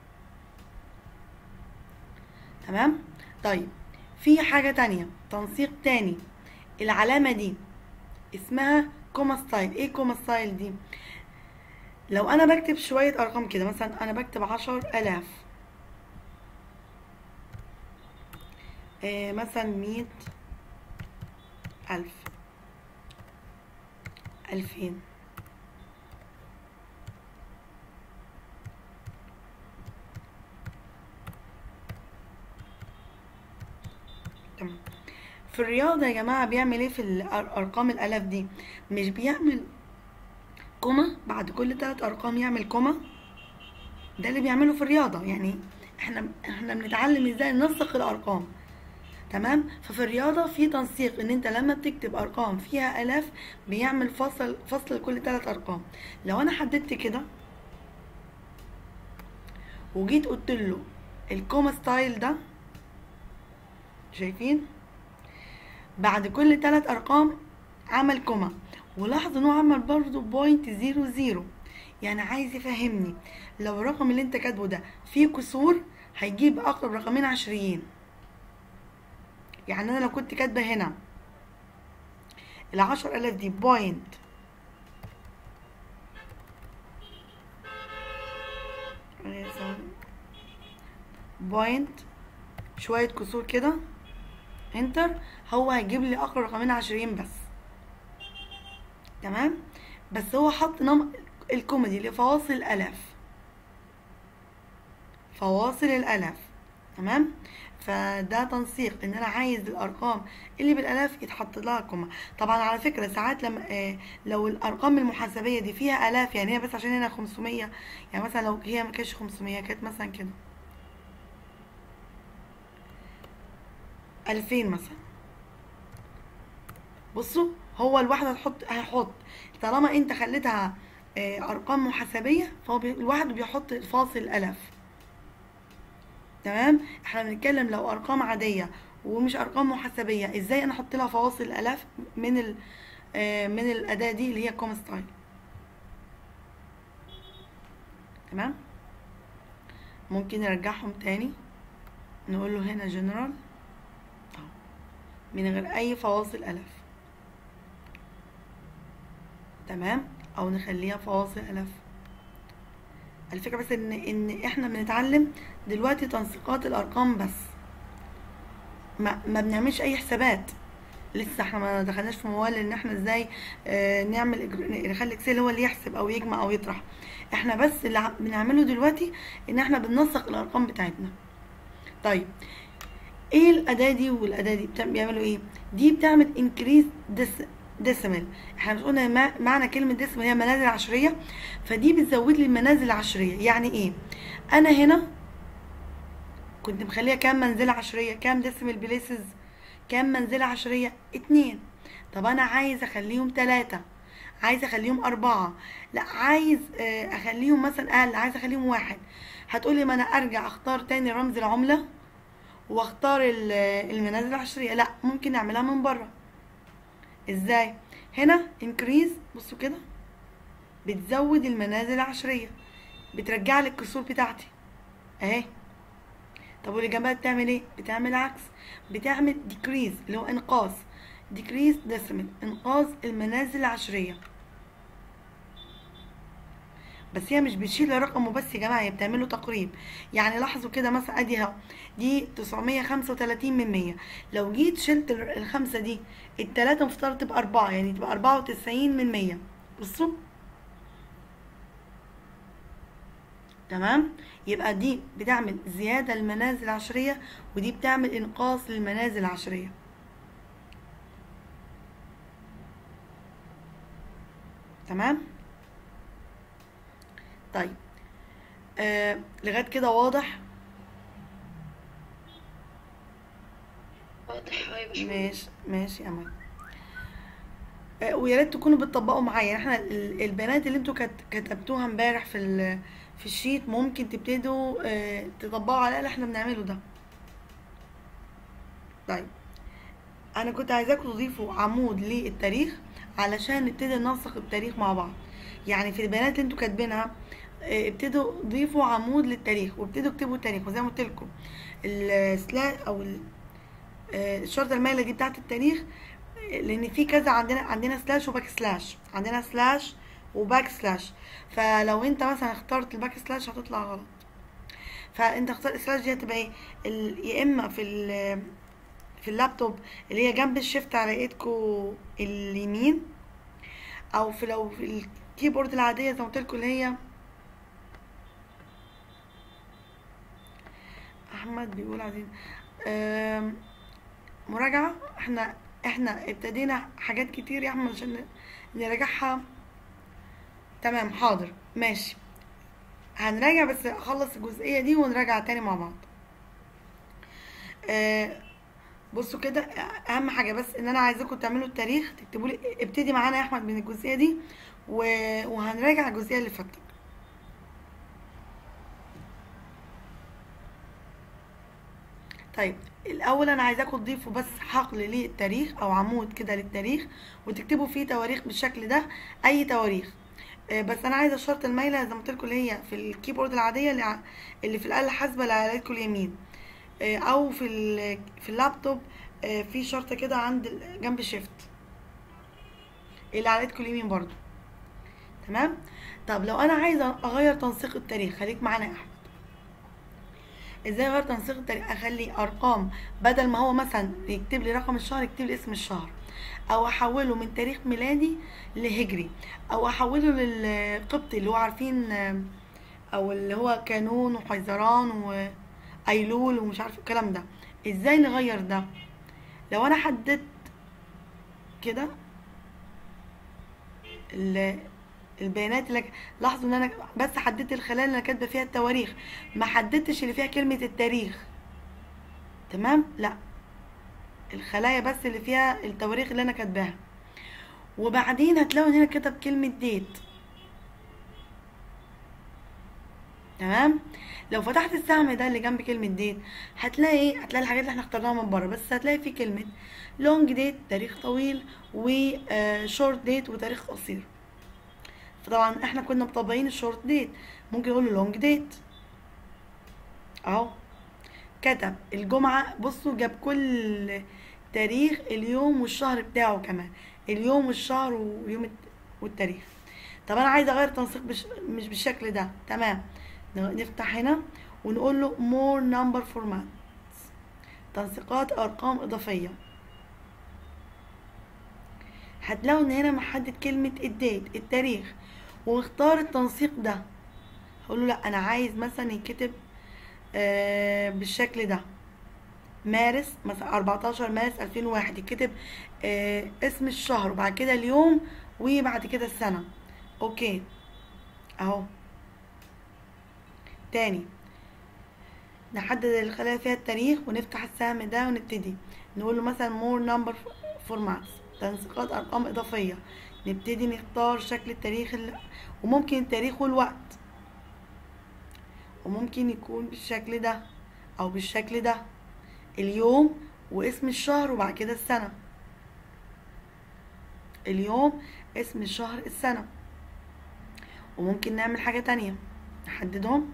تمام طيب في حاجة تانية تنسيق تاني العلامة دي اسمها كوما ستايل ايه كوما ستايل دي لو انا بكتب شوية ارقام كده مثلا انا بكتب عشر الاف آه مثلا مية الف الفين تمام في الرياضة يا جماعة بيعمل ايه في الأرقام الآلاف دي مش بيعمل كوما بعد كل تلات أرقام يعمل كوما ده اللي بيعمله في الرياضة يعني احنا احنا بنتعلم ازاي ننسق الأرقام تمام ففي الرياضة في تنسيق ان انت لما بتكتب ارقام فيها الاف بيعمل فصل فصل لكل ثلاث ارقام لو انا حددت كده وجيت قلت له الكوما ستايل ده شايفين بعد كل ثلاث ارقام عمل كوما ولاحظ ان هو عمل برضه بوينت زيرو زيرو يعني عايز يفهمني لو الرقم اللي انت كاتبه ده فيه كسور هيجيب اقرب رقمين عشريين يعني انا لو كنت كاتبه هنا العشر الاف دي بوينت بوينت شوية كسور كده انتر هو هيجيب لي اقرب رقمين عشرين بس تمام بس هو حط نم الكوميدي لفواصل الالاف فواصل الالاف تمام فده تنسيق ان انا عايز الارقام اللي بالالاف يتحط لها كوما طبعا على فكره ساعات لما آه لو الارقام المحاسبيه دي فيها الاف يعني هي بس عشان هنا 500 يعني مثلا لو هي ما كانتش 500 كانت مثلا كده 2000 مثلا بصوا هو الواحد هتحط هيحط طالما انت خليتها آه ارقام محاسبيه فهو بي... الواحد بيحط فاصل الاف تمام احنا بنتكلم لو ارقام عاديه ومش ارقام محاسبيه ازاي انا احط لها فواصل الالاف من ال آه من الاداه دي اللي هي كوم ستايل تمام ممكن نرجعهم تاني نقول له هنا جنرال من غير اي فواصل الاف تمام او نخليها فواصل الاف الفكره بس ان ان احنا بنتعلم دلوقتي تنسيقات الارقام بس ما, ما بنعملش اي حسابات لسه احنا ما دخلناش في موال ان احنا ازاي اه نعمل نخلي اكسل هو اللي يحسب او يجمع او يطرح احنا بس اللي بنعمله دلوقتي ان احنا بننسق الارقام بتاعتنا طيب ايه الاداه دي والاداه دي بيعملوا ايه دي بتعمل انكريز ديس ديسيمال احنا مش قلنا معنى كلمه ديسيمال هي منازل عشريه فدي بتزود لي المنازل العشريه يعني ايه انا هنا كنت مخليها كام منزله عشريه كام ديسيمال بليسز كام منزله عشريه اتنين طب انا عايز اخليهم تلاتة عايز اخليهم اربعة لا عايز اخليهم مثلا اقل عايز اخليهم واحد هتقولي ما انا ارجع اختار تاني رمز العمله واختار المنازل العشريه لا ممكن نعملها من بره ازاي هنا انكريز بصوا كده بتزود المنازل العشريه بترجع لي الكسور بتاعتي اهي طب واللي جنبها بتعمل ايه بتعمل عكس بتعمل ديكريز اللي هو انقاص ديكريز ديسيمال انقاص المنازل العشريه بس هي مش بتشيل الرقم وبس يا جماعه هي بتعمله تقريب يعني لاحظوا كده مثلا ادي اهو دي 935 من 100 لو جيت شلت الخمسه دي التلاته مفترض تبقى أربعة يعني تبقى 94 من 100 بصوا تمام يبقى دي بتعمل زياده للمنازل العشريه ودي بتعمل انقاص للمنازل العشريه تمام طيب آه لغايه كده واضح واضح اه يا باشمهندس ماشي ماشي يا امل آه، ويا ريت تكونوا بتطبقوا معايا يعني احنا ال- البيانات اللي انتوا كت- كتبتوها امبارح في ال- في الشيت ممكن تبتدوا آه، تطبقوا على اللي احنا بنعمله ده طيب انا كنت عايزاكم تضيفوا عمود للتاريخ علشان نبتدي ننسق التاريخ مع بعض يعني في البيانات اللي انتوا كاتبينها آه، ابتدوا ضيفوا عمود للتاريخ وابتدوا اكتبوا التاريخ وزي ما قلت لكم السلاش او ال- آه، الشرطة المائلة دي بتاعت التاريخ آه، لان في كذا عندنا عندنا سلاش وباك سلاش عندنا سلاش وباك سلاش فلو انت مثلا اخترت الباك سلاش هتطلع غلط فانت اختار السلاش دي هتبقى ايه ال- يا اما في ال في اللابتوب اللي هي جنب الشيفت على ايدكو اليمين او في لو في الكيبورد العاديه زي ما قلت لكم اللي هي احمد بيقول عايزين آم، مراجعه احنا احنا ابتدينا حاجات كتير يا احمد عشان نراجعها تمام حاضر ماشي هنراجع بس اخلص الجزئيه دي ونراجع تاني مع بعض آه، بصوا كده اهم حاجه بس ان انا عايزاكم تعملوا التاريخ تكتبوا لي ابتدي معانا يا احمد من الجزئيه دي و... وهنراجع الجزئيه اللي فاتت طيب الاول انا عايزاكم تضيفوا بس حقل للتاريخ او عمود كده للتاريخ وتكتبوا فيه تواريخ بالشكل ده اي تواريخ آه، بس انا عايزه الشرط المايله زي ما قلت لكم اللي هي في الكيبورد العاديه اللي ع- اللي في الاله الحاسبه اللي على ايدكم اليمين آه، او في ال- في اللابتوب آه، في شرطه كده عند ال- جنب شيفت اللي على ايدكم اليمين برضو تمام طب لو انا عايزه اغير تنسيق التاريخ خليك معانا يا احمد ازاي اغير تنسيق التاريخ اخلي ارقام بدل ما هو مثلا يكتب لي رقم الشهر يكتب لي اسم الشهر او احوله من تاريخ ميلادي لهجري او احوله للقبطي اللي هو عارفين آه، او اللي هو كانون وحيزران وايلول ومش عارف الكلام ده ازاي نغير ده لو انا حددت كده ال- البيانات اللي لاحظوا ان انا بس حددت الخلايا اللي انا كاتبه فيها التواريخ ما حددتش اللي فيها كلمه التاريخ تمام لا الخلايا بس اللي فيها التواريخ اللي انا كاتباها وبعدين هتلاقوا هنا كتب كلمه ديت تمام لو فتحت السهم ده اللي جنب كلمه ديت هتلاقي ايه هتلاقي الحاجات اللي احنا اخترناها من بره بس هتلاقي في كلمه لونج ديت تاريخ طويل وشورت ديت وتاريخ قصير فطبعا احنا كنا مطبقين الشورت ديت ممكن نقول له لونج ديت اهو كتب الجمعة بصوا جاب كل تاريخ اليوم والشهر بتاعه كمان اليوم والشهر واليوم الت- والتاريخ طب انا عايزه اغير تنسيق بش... مش بالشكل ده تمام ن- نفتح هنا ونقول له more number formats تنسيقات ارقام اضافيه هتلاقوا ان هنا محدد كلمه الديت التاريخ واختار التنسيق ده هقول له لا انا عايز مثلا يتكتب آه بالشكل ده مارس مثلا 14 مارس 2001 يتكتب آه اسم الشهر وبعد كده اليوم وبعد كده السنة اوكي اهو تاني نحدد الخلايا فيها التاريخ ونفتح السهم ده ونبتدي نقول له مثلا more number formats تنسيقات ارقام اضافية نبتدي نختار شكل التاريخ اللي وممكن التاريخ والوقت وممكن يكون بالشكل ده او بالشكل ده اليوم واسم الشهر وبعد كده السنة اليوم اسم الشهر السنة وممكن نعمل حاجة تانية نحددهم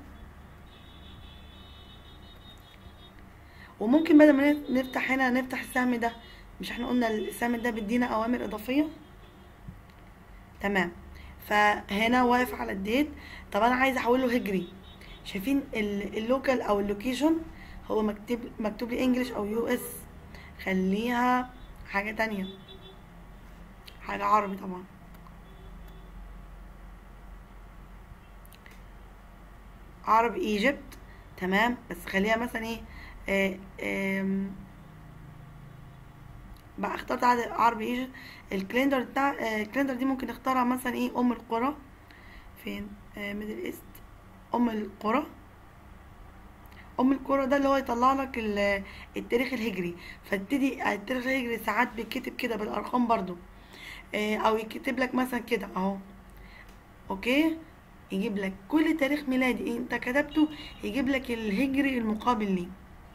وممكن بدل ما نفتح هنا نفتح السهم ده مش احنا قلنا السهم ده بيدينا اوامر اضافية تمام فهنا واقف على الديت طب انا عايزه احوله هجري شايفين ال- اللوكال او اللوكيشن هو مكتوب مكتوب لي انجلش او يو اس خليها حاجه تانية حاجه عربي طبعا عربي ايجيبت تمام بس خليها مثلا ايه آه، آم، بقى اخترت عدد عربي ايجيبت الكالندر بتاع آه، الكالندر دي ممكن نختارها مثلا ايه ام القرى فين ميدل ايست ام القرى ام القرى ده اللي هو يطلع لك ال- التاريخ الهجري فتبتدي التاريخ الهجري ساعات بيتكتب كده بالارقام برضو آه، او يكتب لك مثلا كده اهو اوكي يجيب لك كل تاريخ ميلادي انت كتبته يجيب لك الهجري المقابل ليه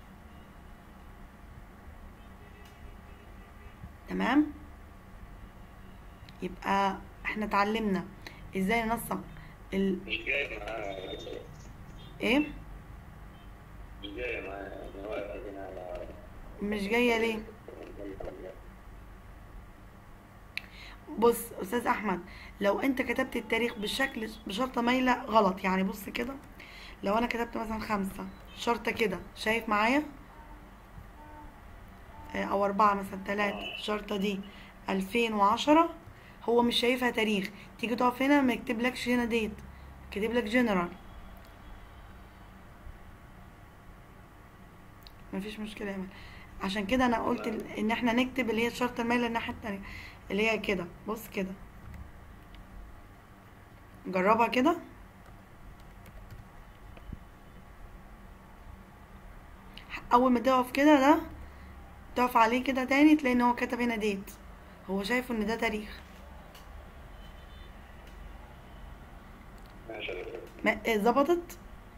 تمام يبقى احنا اتعلمنا ازاي ننسق ال... مش جاي معاه ايه مش جاي معاه نواقف هنا على مش جايه ليه بص استاذ احمد لو انت كتبت التاريخ بالشكل بشرطه مايله غلط يعني بص كده لو انا كتبت مثلا خمسة شرطة كده شايف معايا آه، او اربعة مثلا تلاتة الشرطة دي الفين وعشرة هو مش شايفها تاريخ تيجي تقف هنا ما يكتبلكش هنا ديت كاتب لك جنرال مفيش مشكلة يا امان عشان كده انا قلت ال- ان احنا نكتب اللي هي الشرطة المايلة الناحية التانية اللي هي كده بص كده جربها كده اول ما تقف كده ده تقف عليه كده تاني تلاقي ان هو كتب هنا ديت هو شايف ان ده تاريخ ماشي يا دكتور. ما- إيه، ظبطت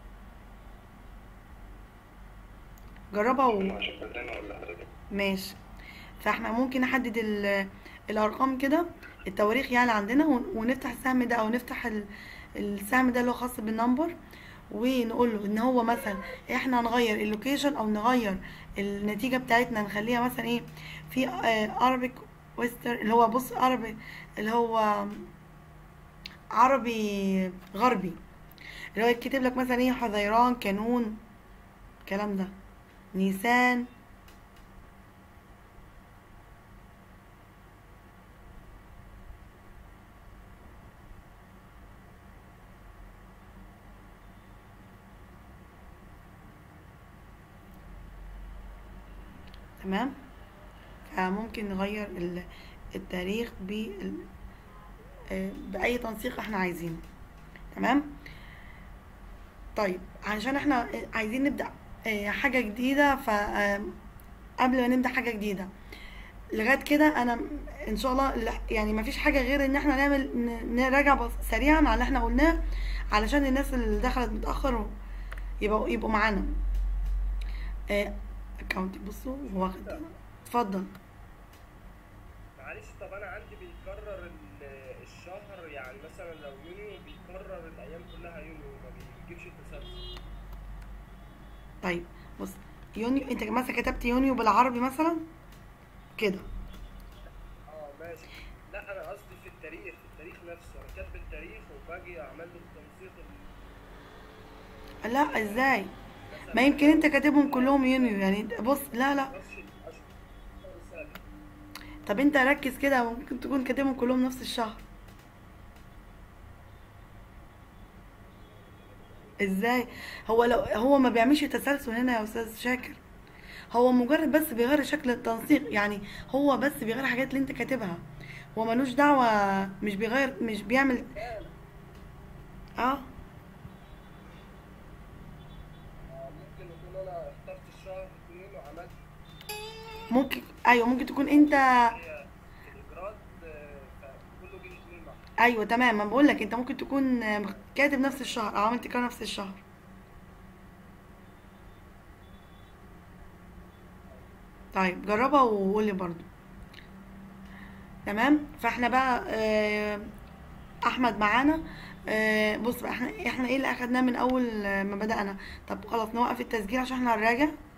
جربها و... ماشي بدنا ولا حضرتك ماشي فاحنا ممكن نحدد ال- الارقام كده التواريخ يعني عندنا ون- ونفتح السهم ده او نفتح ال- السهم ده اللي هو خاص بالنمبر ونقول له ان هو مثلا احنا هنغير اللوكيشن او نغير النتيجه بتاعتنا نخليها مثلا ايه في عربي ويستر اللي هو بص عربي اللي هو عربي غربي اللي هو يكتب لك مثلا ايه حزيران كانون الكلام ده نيسان تمام فممكن نغير ال- التاريخ بال- آه، بأي تنسيق احنا عايزينه تمام طيب علشان احنا عايزين نبدأ آه، حاجة جديدة ف آه، قبل ما نبدأ حاجة جديدة لغاية كده انا ان شاء الله لا- يعني ما فيش حاجة غير ان احنا نعمل ن- نراجع بس سريعا على اللي احنا قلناه علشان الناس اللي دخلت متأخر يبقوا يبقوا معانا اكونت بصوا هو واخد اتفضل معلش طب انا عندي بيتكرر ال- الشهر يعني مثلا لو يونيو بيكرر الايام كلها يونيو ما بيجيبش التسلسل طيب بص يونيو انت مثلا كتبت يونيو بالعربي مثلا كده اه ماشي لا انا قصدي في التاريخ في التاريخ نفسه انا كاتب التاريخ وباجي اعمل له التنسيق ال- لا ازاي ما يمكن انت كاتبهم كلهم يونيو يعني بص لا لا نفس الشهر السابق طب انت ركز كده ممكن تكون كاتبهم كلهم نفس الشهر ازاي هو لو هو ما بيعملش تسلسل هنا يا استاذ شاكر هو مجرد بس بيغير شكل التنسيق يعني هو بس بيغير الحاجات اللي انت كاتبها هو ملوش دعوة مش بيغير مش بيعمل اه آه، ممكن يكون انا اخترت الشهر اثنين وعملت ممكن ايوه ممكن تكون انت هي في الاجراءات آه، فكله جه اثنين مع ايوه تمام ما بقول لك انت ممكن تكون آه، كاتب نفس الشهر او عملت كده نفس الشهر طيب جربها وقول لي برضو تمام فاحنا بقى آه، احمد معانا آه، بص بقى احنا احنا ايه اللي اخدناه من اول آه، ما بدأنا طب خلاص نوقف التسجيل عشان احنا هنراجع